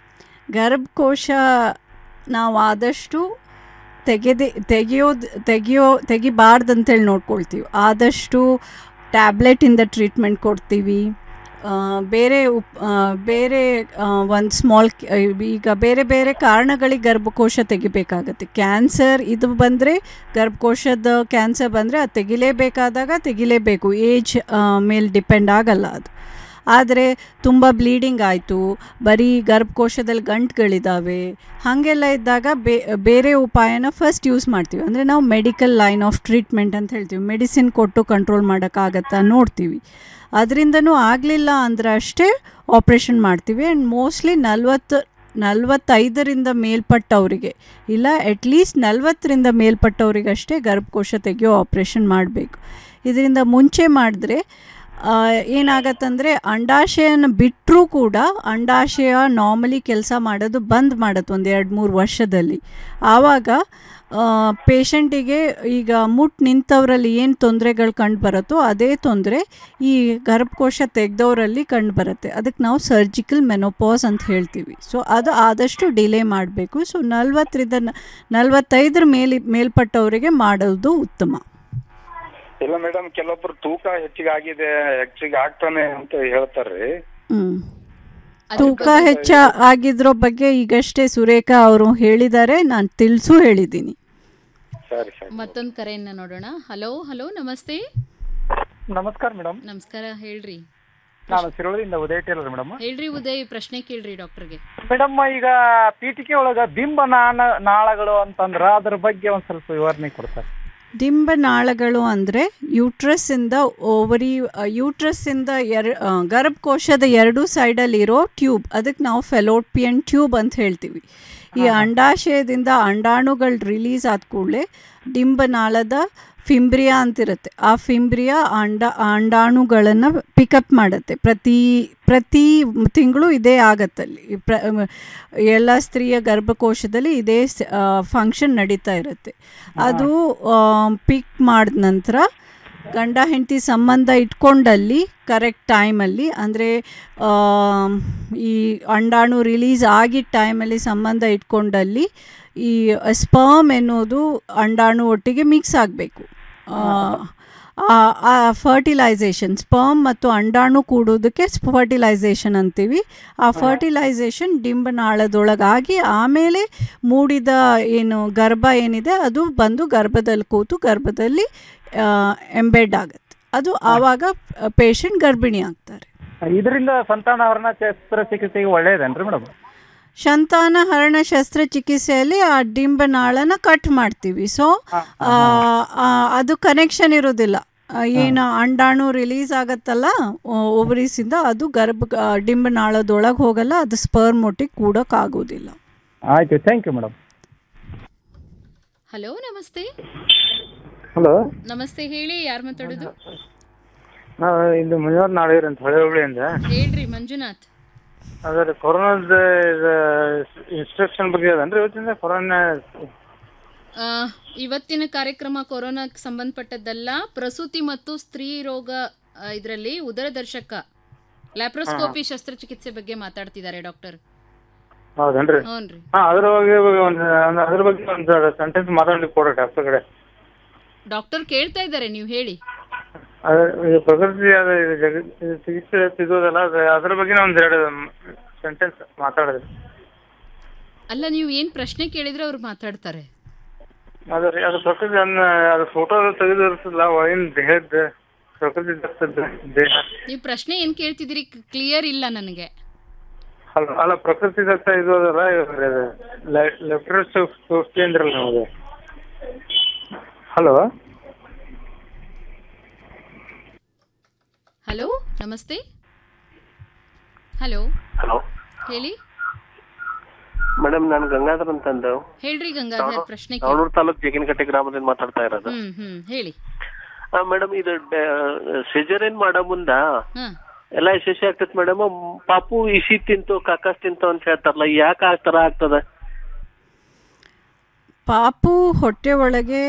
ಗರ್ಭಕೋಶ ನಾವು ಆದಷ್ಟು ತೆಗೆದೆ ತೆಗೆಯೋದು ತೆಗೆಯೋ ತೆಗಿಬಾರ್ದಂತೇಳಿ ನೋಡ್ಕೊಳ್ತೀವಿ ಆದಷ್ಟು ಟ್ಯಾಬ್ಲೆಟಿಂದ ಟ್ರೀಟ್ಮೆಂಟ್ ಕೊಡ್ತೀವಿ ಆ, ಬೇರೆ ಉಪ್ ಆ, ಬೇರೆ ಒಂದು ಸ್ಮಾಲ್ ಈಗ ಬೇರೆ ಬೇರೆ ಕಾರಣಗಳಿಗೆ ಗರ್ಭಕೋಶ ತೆಗಿಬೇಕಾಗತ್ತೆ ಕ್ಯಾನ್ಸರ್ ಇದು ಬಂದರೆ ಗರ್ಭಕೋಶದ ಕ್ಯಾನ್ಸರ್ ಬಂದರೆ ಅದು ತೆಗಿಲೇಬೇಕಾದಾಗ ತೆಗಿಲೇಬೇಕು ಏಜ್ ಮೇಲೆ ಡಿಪೆಂಡ್ ಆಗಲ್ಲ ಅದು ಆದರೆ ತುಂಬ ಬ್ಲೀಡಿಂಗ್ ಆಯಿತು ಬರೀ ಗರ್ಭಕೋಶದಲ್ಲಿ ಗಂಟುಗಳಿದ್ದಾವೆ ಹಾಗೆಲ್ಲ ಇದ್ದಾಗ ಬೇ ಬೇರೆ ಉಪಾಯನ ಫಸ್ಟ್ ಯೂಸ್ ಮಾಡ್ತೀವಿ ಅಂದರೆ ನಾವು ಮೆಡಿಕಲ್ ಲೈನ್ ಆಫ್ ಟ್ರೀಟ್ಮೆಂಟ್ ಅಂತ ಹೇಳ್ತೀವಿ ಮೆಡಿಸಿನ್ ಕೊಟ್ಟು ಕಂಟ್ರೋಲ್ ಮಾಡೋಕ್ಕಾಗತ್ತಾ ನೋಡ್ತೀವಿ ಅದರಿಂದನೂ ಆಗಲಿಲ್ಲ ಅಂದರೆ ಅಷ್ಟೇ ಆಪ್ರೇಷನ್ ಮಾಡ್ತೀವಿ ಆ್ಯಂಡ್ ಮೋಸ್ಟ್ಲಿ ನಲ್ವತ್ತು ನಲ್ವತ್ತೈದರಿಂದ ಮೇಲ್ಪಟ್ಟವರಿಗೆ ಇಲ್ಲ ಅಟ್ಲೀಸ್ಟ್ ನಲ್ವತ್ತರಿಂದ ಮೇಲ್ಪಟ್ಟವರಿಗಷ್ಟೇ ಗರ್ಭಕೋಶ ತೆಗೆಯೋ ಆಪ್ರೇಷನ್ ಮಾಡಬೇಕು ಇದರಿಂದ ಮುಂಚೆ ಮಾಡಿದ್ರೆ ಏನಾಗತ್ತಂದರೆ ಅಂಡಾಶಯನ ಬಿಟ್ಟರೂ ಕೂಡ ಅಂಡಾಶಯ ನಾರ್ಮಲಿ ಕೆಲಸ ಮಾಡೋದು ಬಂದ್ ಮಾಡುತ್ತೆ ಒಂದು ಎರಡು ಮೂರು ವರ್ಷದಲ್ಲಿ ಆವಾಗ ಪೇಷಂಟಿಗೆ ಈಗ ಮುಟ್ಟು ನಿಂತವರಲ್ಲಿ ಏನು ತೊಂದರೆಗಳು ಕಂಡು ಬರುತ್ತೋ ಅದೇ ತೊಂದರೆ ಈ ಗರ್ಭಕೋಶ ತೆಗೆದವರಲ್ಲಿ ಕಂಡು ಬರುತ್ತೆ ಅದಕ್ಕೆ ನಾವು ಸರ್ಜಿಕಲ್ ಮೆನೋಪಾಸ್ ಅಂತ ಹೇಳ್ತೀವಿ ಸೊ ಅದು ಆದಷ್ಟು ಡಿಲೇ ಮಾಡಬೇಕು ಸೊ ನಲ್ವತ್ತರಿಂದ ನ- ನಲ್ವತ್ತೈದರ ಮೇಲೆ ಮೇಲ್ಪಟ್ಟವರಿಗೆ ಮಾಡೋದು ಉತ್ತಮ ಇಲ್ಲ ಮೇಡಮ್ ಕೆಲವೊಬ್ರು ತೂಕ ಹೆಚ್ಚಿಗೆ ಆಗಿದೆ ಹೆಚ್ಚಿಗೆ ಆಗ್ತಾನೆ ಅಂತ ಹೇಳ್ತಾರ್ರಿ ಹ್ಮ್. ತೂಕ ಹೆಚ್ಚ ಆಗಿದ್ರ ಬಗ್ಗೆ ಈಗಷ್ಟೇ ಸುರೇಖಾ ಅವರು ಹೇಳಿದ್ದಾರೆ ನಾನು ತಿಳಿಸು ಹೇಳಿದ್ದೀನಿ ಸರಿ ಸರಿ ಮತ್ತೊಂದು ಕರೆಯನ್ನ ನೋಡೋಣ ಹಲೋ ಹಲೋ ನಮಸ್ತೆ ನಮಸ್ಕಾರ ಮೇಡಮ್ ನಮಸ್ಕಾರ ಹೇಳ್ರಿ ನಾನು ಸಿರೋಳದಿಂದ ಉದಯ ಟೇಲರ್ ಮೇಡಮ್ ಹೇಳ್ರಿ ಉದಯ್ ಪ್ರಶ್ನೆ ಕೇಳ್ರಿ ಡಾಕ್ಟರ್ಗೆ ಮೇಡಮ್ ಈಗ ಪೀಠಿಕೆ ಒಳಗ ಬಿಂಬ ನಾಣ ನಾಳಗಳು ಅಂತಂದ್ರ ಅದ್ರ ಬಗ್ಗೆ ಒಂದ್ ಸ್ವಲ್ಪ ವಿವರಣೆ ಕೊಡ್ತಾರೆ ಡಿಂಬನಾಳಗಳು ಅಂದರೆ ಯೂಟ್ರಸ್ಸಿಂದ ಓವರಿ ಯೂಟ್ರಸ್ಸಿಂದ ಎರ ಆ, ಗರ್ಭಕೋಶದ ಎರಡೂ ಸೈಡಲ್ಲಿರೋ ಟ್ಯೂಬ್ ಅದಕ್ಕೆ ನಾವು ಫೆಲೋಪಿಯನ್ ಟ್ಯೂಬ್ ಅಂತ ಹೇಳ್ತೀವಿ ಈ ಅಂಡಾಶಯದಿಂದ ಅಂಡಾಣುಗಳು ರಿಲೀಸ್ ಆದ ಕೂಡಲೇ ಡಿಂಬನಾಳದ ಫಿಂಬ್ರಿಯಾ ಅಂತಿರುತ್ತೆ ಆ ಫಿಂಬ್ರಿಯಾ ಅಂಡ ಅಂಡಾಣುಗಳನ್ನು ಪಿಕಪ್ ಮಾಡುತ್ತೆ ಪ್ರತಿ ಪ್ರತಿ ತಿಂಗಳು ಇದೇ ಆಗತ್ತಲ್ಲಿ ಪ್ರ ಎಲ್ಲ ಸ್ತ್ರೀಯ ಗರ್ಭಕೋಶದಲ್ಲಿ ಇದೇ ಫಂಕ್ಷನ್ ನಡೀತಾ ಇರುತ್ತೆ ಅದು ಪಿಕ್ ಮಾಡಿದ ನಂತರ ಗಂಡ ಹೆಂಡತಿ ಸಂಬಂಧ ಇಟ್ಕೊಂಡಲ್ಲಿ ಕರೆಕ್ಟ್ ಟೈಮಲ್ಲಿ ಅಂದರೆ ಈ ಅಂಡಾಣು ರಿಲೀಸ್ ಆಗಿದ್ದ ಟೈಮಲ್ಲಿ ಸಂಬಂಧ ಇಟ್ಕೊಂಡಲ್ಲಿ ಈ ಸ್ಪರ್ಮ್ ಎನ್ನುವುದು ಅಂಡಾಣು ಒಟ್ಟಿಗೆ ಮಿಕ್ಸ್ ಆಗಬೇಕು ಆ ಫರ್ಟಿಲೈಸೇಷನ್ ಸ್ಪರ್ಮ್ ಮತ್ತು ಅಂಡಾಣು ಕೂಡೋದಕ್ಕೆ ಫರ್ಟಿಲೈಸೇಷನ್ ಅಂತೀವಿ ಆ ಫರ್ಟಿಲೈಸೇಷನ್ ಡಿಂಬನಾಳದೊಳಗಾಗಿ ಆಮೇಲೆ ಮೂಡಿದ ಏನು ಗರ್ಭ ಏನಿದೆ ಅದು ಬಂದು ಗರ್ಭದಲ್ಲಿ ಕೂತು ಗರ್ಭದಲ್ಲಿ ಎಂಬೆಡ್ ಆಗುತ್ತೆ ಅದು ಆವಾಗ ಪೇಷಂಟ್ ಗರ್ಭಿಣಿ ಆಗ್ತಾರೆ ಇದರಿಂದ ಸಂತಾನಹರಣ ಶಸ್ತ್ರಚಿಕಿತ್ಸೆಗೆ ಒಳ್ಳೇದೇನ್ರಿ ಮೇಡಮ್ ಸಂತಾನ ಹರಣ ಶಸ್ತ್ರಚಿಕಿತ್ಸೆಯಲ್ಲಿ ಆ ಡಿಂಬನಾಳನ ಕಟ್ ಮಾಡ್ತೀವಿ ಸೊ ಅದು ಕನೆಕ್ಷನ್ ಇರೋದಿಲ್ಲ ಆ, ಏನು ಅಂಡಾಣು ರಿಲೀಸ್ ಆಗತ್ತಲ್ಲ ಓವರೀಸಿಂದ ಅದು ಗರ್ಭ ಆ, ಡಿಂಬನಾಳದೊಳಗೆ ಹೋಗಲ್ಲ ಅದು ಸ್ಪರ್ಮ್ ಒಟ್ಟಿಗೆ ಕೂಡೋಕ್ಕಾಗೋದಿಲ್ಲ ಆಯ್ತು ಥ್ಯಾಂಕ್ ಯು ಮೇಡಮ್ ಹಲೋ ನಮಸ್ತೆ ಹಲೋ ನಮಸ್ತೆ ಹೇಳಿ ಯಾರು ಮಾತಾಡೋದು ನಾವು ಇದು ಮಂಜುನಾಥ್ ನಾಡೀರ್ ಅಂತ ಹೊಳೆ ಹುಬ್ಳಿಯಿಂದ ಹೇಳ್ರಿ ಮಂಜುನಾಥ್ ಅದ್ರ ಕೊರೋನಾದ ಇನ್ಸ್ಟ್ರಕ್ಷನ್ ಬಗ್ಗೆ ಅದನ್ರಿ ಇವತ್ತಿಂದ ಕೊರೋನಾ ಆ, ಇವತ್ತಿನ ಕಾರ್ಯಕ್ರಮ ಕೊರೋನಾಕ್ಕೆ ಸಂಬಂಧಪಟ್ಟದ್ದಲ್ಲ ಪ್ರಸೂತಿ ಮತ್ತು ಸ್ತ್ರೀ ರೋಗ ಇದರಲ್ಲಿ ಉದರದರ್ಶಕ ಲ್ಯಾಪ್ರೋಸ್ಕೋಪಿ ಶಸ್ತ್ರಚಿಕಿತ್ಸೆ ಬಗ್ಗೆ ಮಾತಾಡ್ತಿದ್ದಾರೆ ಡಾಕ್ಟರ್ ಹೌದನ್ರಿ ಹ್ಞೂನ್ರಿ ಹಾ ಅದ್ರ ಬಗ್ಗೆ ಒಂದು ಅದ್ರ ಬಗ್ಗೆ ಒಂದು ಸೆಂಟೆನ್ಸ್ ಮಾತಾಡ್ಲಿಕ್ಕೆ ಕೊಡ್ರಿ ಡಾಕ್ಟರ್ ಕಡೆ ಡಾಕ್ಟರ್ ಕೇಳ್ತಾ ಇದ್ದಾರೆ ನೀವು ಹೇಳಿ ಅದ್ರ ಇದು ಪ್ರಕೃತಿ ಅದ ಇದು ಜಗತ್ ಇದು ಚಿಕಿತ್ಸೆ ಸಿಗೋದಲ್ಲ ಅದ ಅದ್ರ ಬಗ್ಗೆ ಒಂದ್ ಎರಡು ಸೆಂಟೆನ್ಸ್ ಮಾತಾಡಿದ್ರಿ ಅಲ್ಲ ನೀವು ಏನು ಪ್ರಶ್ನೆ ಕೇಳಿದ್ರೆ ಅವ್ರು ಮಾತಾಡ್ತಾರೆ ಅದ್ರ ಅದು ಪ್ರಕೃತಿ ಅನ್ನ ಅದು ಫೋಟೋ ತೆಗೆದಿರ್ತದಲ್ಲ ಒಳಗಿನ ದೇಹದ ಪ್ರಕೃತಿ ದತ್ತದ ದೇಹ ನೀವು ಪ್ರಶ್ನೆ ಏನು ಕೇಳ್ತಿದ್ದೀರಿ ಕ್ಲಿಯರ್ ಇಲ್ಲ ನನಗೆ ಅಲ್ಲ ಅಲ್ಲ ಪ್ರಕೃತಿ ದತ್ತ ಇದು ಅದಲ್ಲ ಲೆಫ್ಟ್ ಅಂದ್ರಲ್ಲ ನಮಗೆ ಹಲೋ ಹಲೋ ನಮಸ್ತೆ ಹಲೋ ಹಲೋ ಹೇಳಿ ಮೇಡಮ್ ನಾನು ಗಂಗಾಧರ್ ಅಂತಂದು ಹೇಳ್ರಿ ಗಂಗಾಧರ್ ಪ್ರಶ್ನೆ ಕೇಳಿ ಅವಳೂರು ತಾಲೂಕ್ ಜಗಿನಕಟ್ಟೆ ಗ್ರಾಮದಿಂದ ಮಾತಾಡ್ತಾ ಇರೋದು ಹ್ಮ್ ಹ್ಮ್ ಹೇಳಿ ಮೇಡಮ್ ಇದು ಸಿಜರೇನ್ ಮಾಡೋ ಮುಂದ ಹ್ಮ್ ಎಲ್ಲ ಯಶಸ್ವಿ ಆಗ್ತೈತಿ ಮೇಡಮ್ ಪಾಪು ಇಸಿ ತಿಂತು ಕಾಕಾಸ್ ತಿಂತು ಅಂತ ಹೇಳ್ತಾರಲ್ಲ ಯಾಕೆ ಆ ತರ ಆಗ್ತದ ಪಾಪು ಹೊಟ್ಟೆ ಒಳಗೆ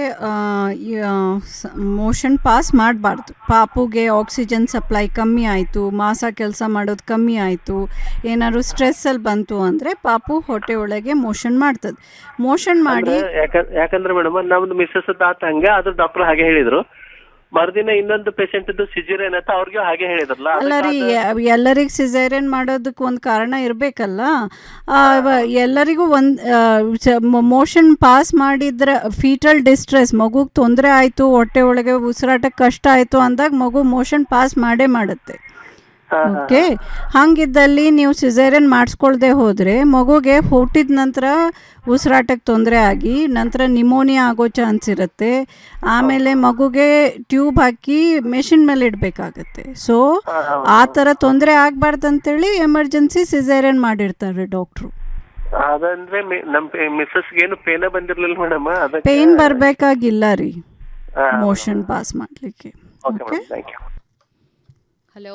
ಮೋಷನ್ ಪಾಸ್ ಮಾಡಬಾರ್ದು ಪಾಪುಗೆ ಆಕ್ಸಿಜನ್ ಸಪ್ಲೈ ಕಮ್ಮಿ ಆಯಿತು ಮಾಸ ಕೆಲಸ ಮಾಡೋದು ಕಮ್ಮಿ ಆಯಿತು ಏನಾದ್ರು ಸ್ಟ್ರೆಸ್ಸಲ್ಲಿ ಬಂತು ಅಂದರೆ ಪಾಪು ಹೊಟ್ಟೆ ಒಳಗೆ ಮೋಷನ್ ಮಾಡ್ತದೆ ಮೋಷನ್ ಮಾಡಿ ಅಂದ್ರೆ ಯಾಕ- ಯಾಕಂದ್ರೆ ಮೇಡಮ್ ನಮ್ದು ಮಿಸ್ಸಸ್ ಆತ ಹಂಗೆ ಅದು ಡಾಕ್ಟರ್ ಹಾಗೆ ಹೇಳಿದ್ರು ಮರುದಿನ ಇನ್ನೊಂದು ಪೇಷಂಟ್ ಇದ್ದು ಸಿಜೇರಿಯನ್ ಅಂತ ಅವ್ರಿಗೂ ಹಾಗೆ ಹೇಳಿದ್ರಲ್ಲ ಅಲ್ಲ ರೀ ಎಲ್ಲರಿಗೂ ಸಿಸೇರಿಯನ್ ಮಾಡೋದಕ್ಕೆ ಒಂದು ಕಾರಣ ಇರಬೇಕಲ್ಲ ಎಲ್ಲರಿಗೂ ಒಂದು ಮೋಷನ್ ಪಾಸ್ ಮಾಡಿದ್ರೆ ಫೀಟಲ್ ಡಿಸ್ಟ್ರೆಸ್ ಮಗುಗೆ ತೊಂದರೆ ಆಯಿತು ಹೊಟ್ಟೆ ಒಳಗೆ ಉಸಿರಾಟಕ್ಕೆ ಕಷ್ಟ ಆಯಿತು ಅಂದಾಗ ಮಗು ಮೋಷನ್ ಪಾಸ್ ಮಾಡೇ ಮಾಡುತ್ತೆ ಓಕೆ ಹಾಗಿದ್ದಲ್ಲಿ ನೀವು ಸಿಸೇರಿಯನ್ ಮಾಡಿಸ್ಕೊಳ್ದೆ ಹೋದರೆ ಮಗುಗೆ ಹುಟ್ಟಿದ ನಂತರ ಉಸಿರಾಟಕ್ಕೆ ತೊಂದರೆ ಆಗಿ ನಂತರ ನಿಮೋನಿಯಾ ಆಗೋ ಚಾನ್ಸ್ ಇರುತ್ತೆ ಆಮೇಲೆ ಮಗುಗೆ ಟ್ಯೂಬ್ ಹಾಕಿ ಮೆಷಿನ್ ಮೇಲೆ ಇಡಬೇಕಾಗತ್ತೆ ಸೊ ಆ ಥರ ತೊಂದರೆ ಆಗಬಾರ್ದಂತೇಳಿ ಎಮರ್ಜೆನ್ಸಿ ಸಿಸೇರಿಯನ್ ಮಾಡಿರ್ತಾರೆ ಡಾಕ್ಟ್ರು ಅದಂದ್ರೆ ಮಿ- ನಮ್ ಮಿಸ್ಸಸ್ ಏನು ಪೇನ ಬಂದಿರ್ಲಿಲ್ಲ ಮೇಡಮ್ ಅದಕ್ಕೆ ಪೇನ್ ಬರಬೇಕಾಗಿಲ್ಲ ರೀ ಹಾ. ಮೋಷನ್ ಪಾಸ್ ಮಾಡಲಿಕ್ಕೆ okay madam thank you hello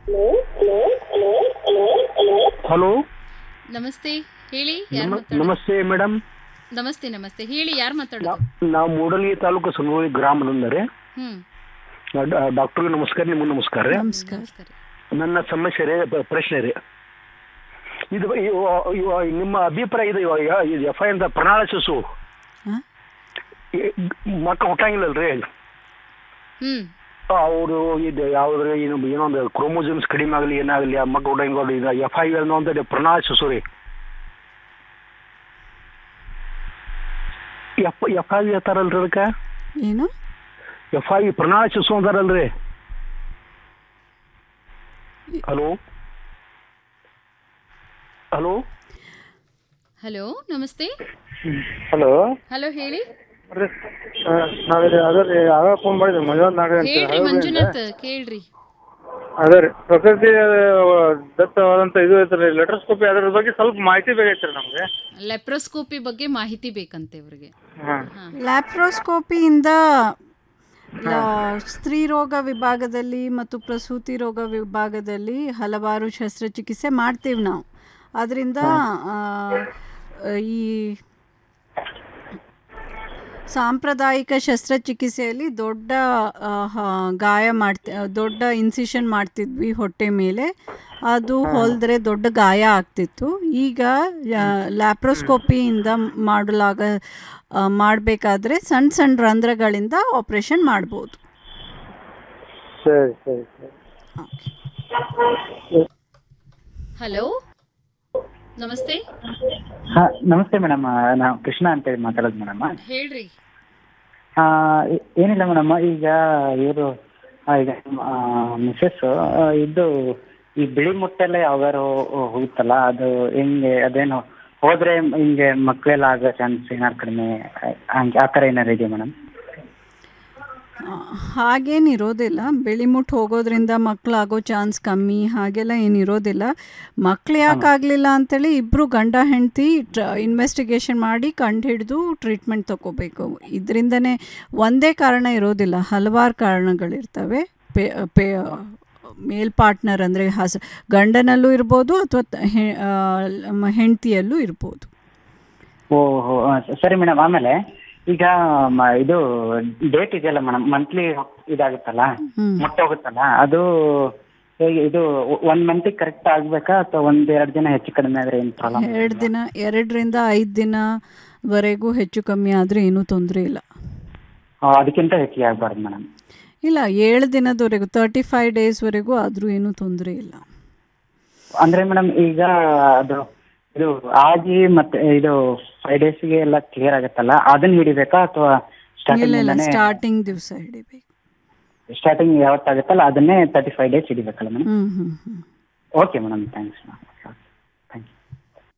hello ನಮಸ್ತೆ ಹೇಳಿ ಯಾರು ಮಾತಾಡೋದು ನಮಸ್ತೆ ಮೇಡಮ್ ನಮಸ್ತೆ ನಮಸ್ತೆ ಹೇಳಿ ಯಾರು ಮಾತಾಡೋದು ನಾವು ಮೂಡಲಿ ತಾಲೂಕು ಸುನೋಳಿ ಗ್ರಾಮದಿಂದ ರೀ ಹ್ಮ್ ಡಾಕ್ಟರ್ಗೆ ನಮಸ್ಕಾರ ನಿಮ್ಗೆ ನಮಸ್ಕಾರ ರೀ ನಮಸ್ಕಾರ ನನ್ನ ಸಮಸ್ಯೆ ರೀ ಪ- ಪ್ರಶ್ನೆ ರೀ ಇದು ಇವ- ಇವ- ನಿಮ್ಮ ಅಭಿಪ್ರಾಯ ಇದು ಎಫ್ ಐ ಅಂತ ಪ್ರಣಾಳ ಶಿಶು ಮಕ್ಕಳು ಹುಟ್ಟಂಗಿಲ್ಲಲ್ರಿ ಹ್ಮ್ ಅವರು ಇದು ಯಾವ್ದ್ರ ಏನು ಏನೋ ಒಂದು ಕ್ರೋಮೋಸೋಮ್ಸ್ ಕಡಿಮೆ ಆಗಲಿ ಏನಾಗಲಿ ಆ ಮಕ್ಕಳು ಹುಟ್ಟಂಗಿಲ್ಲ ಇದು ಎಫ್ ಐ ಅನ್ನೋ ಅಂತ ಪ್ರಣಾಳ ಶಿಶು ರೀ ಎಫ್ ಎಫ್ ಐ ಹೇಳ್ತಾರಲ್ರಿ ಅದಕ್ಕೆ ಏನು ಎಫ್ ಐ ಪ್ರಣಾಳ ಶಿಶು ಅಂತಾರಲ್ರಿ ಹಲೋ ಹಲೋ ಹಲೋ ನಮಸ್ತೆ ಹಲೋ ಹಲೋ ಹೇಳಿ ನಾವಿಲ್ಲಿ ಅದೇ ರೀ ಆಗ ಫೋನ್ ಮಾಡಿದ್ವಿ ಮಂಜುನಾಥ್ ನಾಗೇ ಅಂತ ಹೇಳ್ರಿ ಮಂಜುನಾಥ್ ಕೇಳ್ರಿ ಅದೇ ರೀ ಪ್ರಕೃತಿ ದತ್ತವಾದಂತ ಇದು ಐತ್ರಿ ಲೆಟರ್ಸ್ಕೋಪಿ ಅದ್ರ ಬಗ್ಗೆ ಸ್ವಲ್ಪ ಮಾಹಿತಿ ಬೇಕಾಯ್ತ್ರಿ ನಮ್ಗೆ ಲೆಪ್ರೋಸ್ಕೋಪಿ ಬಗ್ಗೆ ಮಾಹಿತಿ ಬೇಕಂತೆ ಇವ್ರಿಗೆ ಲ್ಯಾಪ್ರೋಸ್ಕೋಪಿಯಿಂದ ಲ- ಸ್ತ್ರೀ ರೋಗ ವಿಭಾಗದಲ್ಲಿ ಮತ್ತು ಪ್ರಸೂತಿ ರೋಗ ವಿಭಾಗದಲ್ಲಿ ಹಲವಾರು ಶಸ್ತ್ರಚಿಕಿತ್ಸೆ ಮಾಡ್ತೀವಿ ನಾವು ಅದರಿಂದ ಈ ಸಾಂಪ್ರದಾಯಿಕ ಶಸ್ತ್ರಚಿಕಿತ್ಸೆಯಲ್ಲಿ ದೊಡ್ಡ ಆ, ಹ- ಗಾಯ ಮಾಡ್ತಿ ದೊಡ್ಡ ಇನ್ಸಿಷನ್ ಮಾಡ್ತಿದ್ವಿ ಹೊಟ್ಟೆ ಮೇಲೆ ಅದು ಹೊಲಿದ್ರೆ ದೊಡ್ಡ ಗಾಯ ಆಗ್ತಿತ್ತು ಈಗ ಲ್ಯಾಪ್ರೋಸ್ಕೋಪಿಯಿಂದ ಮಾಡಲಾಗ ಮಾಡಬೇಕಾದ್ರೆ ಸಣ್ಣ ಸಣ್ಣ ರಂಧ್ರಗಳಿಂದ ಆಪ್ರೇಷನ್ ಮಾಡ್ಬೋದು ಸರಿ ಸರಿ ಸರಿ ಹಲೋ ನಮಸ್ತೆ ಹಾ ನಮಸ್ತೆ ಮೇಡಮ್ ನಾವು ಕೃಷ್ಣ ಅಂತೇಳಿ ಮಾತಾಡೋದು ಮೇಡಮ್ ಹೇಳ್ರಿ ಏನಿಲ್ಲ ಮೇಡಮ್ ಈಗ ಇವರು ಈಗ ಮಿಸಸ್ ಇದು ಈ ಬಿಳಿ ಮುಟ್ಟೆಲ್ಲ ಯಾವಾಗಾರು ಹೋಗುತ್ತಲ್ಲ ಅದು ಹೆಂಗೆ ಅದೇನು ಹೋದ್ರೆ ಹಿಂಗೆ ಮಕ್ಕಳೆಲ್ಲ ಆಗೋ ಚಾನ್ಸ್ ಏನಾರು ಕಡಿಮೆ ಹಂಗೆ ಆ ಥರ ಏನಾರು ಇದೆಯಾ ಮೇಡಮ್ ಹಾಗೇನಿರೋದಿಲ್ಲ ಬೆಳಿಮುಟ್ಟು ಹೋಗೋದ್ರಿಂದ ಮಕ್ಕಳಾಗೋ ಚಾನ್ಸ್ ಕಮ್ಮಿ ಹಾಗೆಲ್ಲ ಏನಿರೋದಿಲ್ಲ ಮಕ್ಳು ಯಾಕೆ ಆಗಲಿಲ್ಲ ಅಂತೇಳಿ ಇಬ್ಬರು ಗಂಡ ಹೆಂಡತಿ ಟ್ರ ಇನ್ವೆಸ್ಟಿಗೇಷನ್ ಮಾಡಿ ಕಂಡು ಹಿಡಿದು ಟ್ರೀಟ್ಮೆಂಟ್ ತಗೋಬೇಕು ಇದರಿಂದನೇ ಒಂದೇ ಕಾರಣ ಇರೋದಿಲ್ಲ ಹಲವಾರು ಕಾರಣಗಳಿರ್ತವೆ ಪೇ ಪೇ ಮೇಲ್ ಪಾರ್ಟ್ನರ್ ಅಂದರೆ ಹಸ ಗಂಡನಲ್ಲೂ ಇರ್ಬೋದು ಅಥವಾ ಹೆಂಡತಿಯಲ್ಲೂ ಇರ್ಬೋದು ಓಹೋ ಸರಿ ಮೇಡಮ್ ಆಮೇಲೆ ಈಗ ಮ- ಇದು ಡೇಟ್ ಇದೆಯಲ್ಲ ಮೇಡಮ್ ಮಂತ್ಲಿ ಇದಾಗುತ್ತಲ್ಲ ಮೊಟ್ಟೆ ಹೋಗುತ್ತಲ್ಲ ಅದು ಹೇಗೆ ಇದು ಒನ್ ಮಂತಿಗೆ ಕರೆಕ್ಟ್ ಆಗ್ಬೇಕಾ ಅಥವಾ ಒಂದ್ ಎರಡು ದಿನ ಹೆಚ್ಚು ಕಡಿಮೆ ಆದ್ರೆ ಏನು ಪ್ರಾಬ್ಲಮ್ ಎರಡು ದಿನ ಎರಡರಿಂದ ಐದು ದಿನವರೆಗೂ ಹೆಚ್ಚು ಕಮ್ಮಿ ಆದರೆ ಏನೂ ತೊಂದರೆ ಇಲ್ಲ ಅದಕ್ಕಿಂತ ಹೆಚ್ಚಿಗೆ ಆಗ್ಬಾರ್ದು ಮೇಡಮ್ ಇಲ್ಲ ಏಳು ದಿನದವರೆಗೂ ತರ್ಟಿ ಫೈವ್ ಡೇಸ್ವರೆಗೂ ಆದರೂ ಏನೂ ತೊಂದರೆ ಇಲ್ಲ ಅಂದ್ರೆ ಮೇಡಮ್ ಈಗ ಅದು ಇದು ಆಗಿ ಮತ್ತೆ ಇದು ಫೈವ್ ಡೇಸ್ಗೆ ಎಲ್ಲ ಕ್ಲಿಯರ್ ಆಗುತ್ತಲ್ಲ ಅದನ್ನ ಹಿಡಿಬೇಕಾ ಅಥವಾ ಇಲ್ಲ ಇಲ್ಲ ಸ್ಟಾರ್ಟಿಂಗ್ ಸ್ಟಾರ್ಟಿಂಗ್ ದಿವಸ ಹಿಡಿಬೇಕು ಸ್ಟಾರ್ಟಿಂಗ್ ಯಾವತ್ತಾಗುತ್ತಲ್ಲ ಅದನ್ನೇ ತರ್ಟಿ ಫೈವ್ ಡೇಸ್ ಹಿಡಿಬೇಕಲ್ಲ ಮೇಡಮ್ ಹ್ಞೂ ಹ್ಞೂ ಹ್ಞೂ okay madam thanks thank you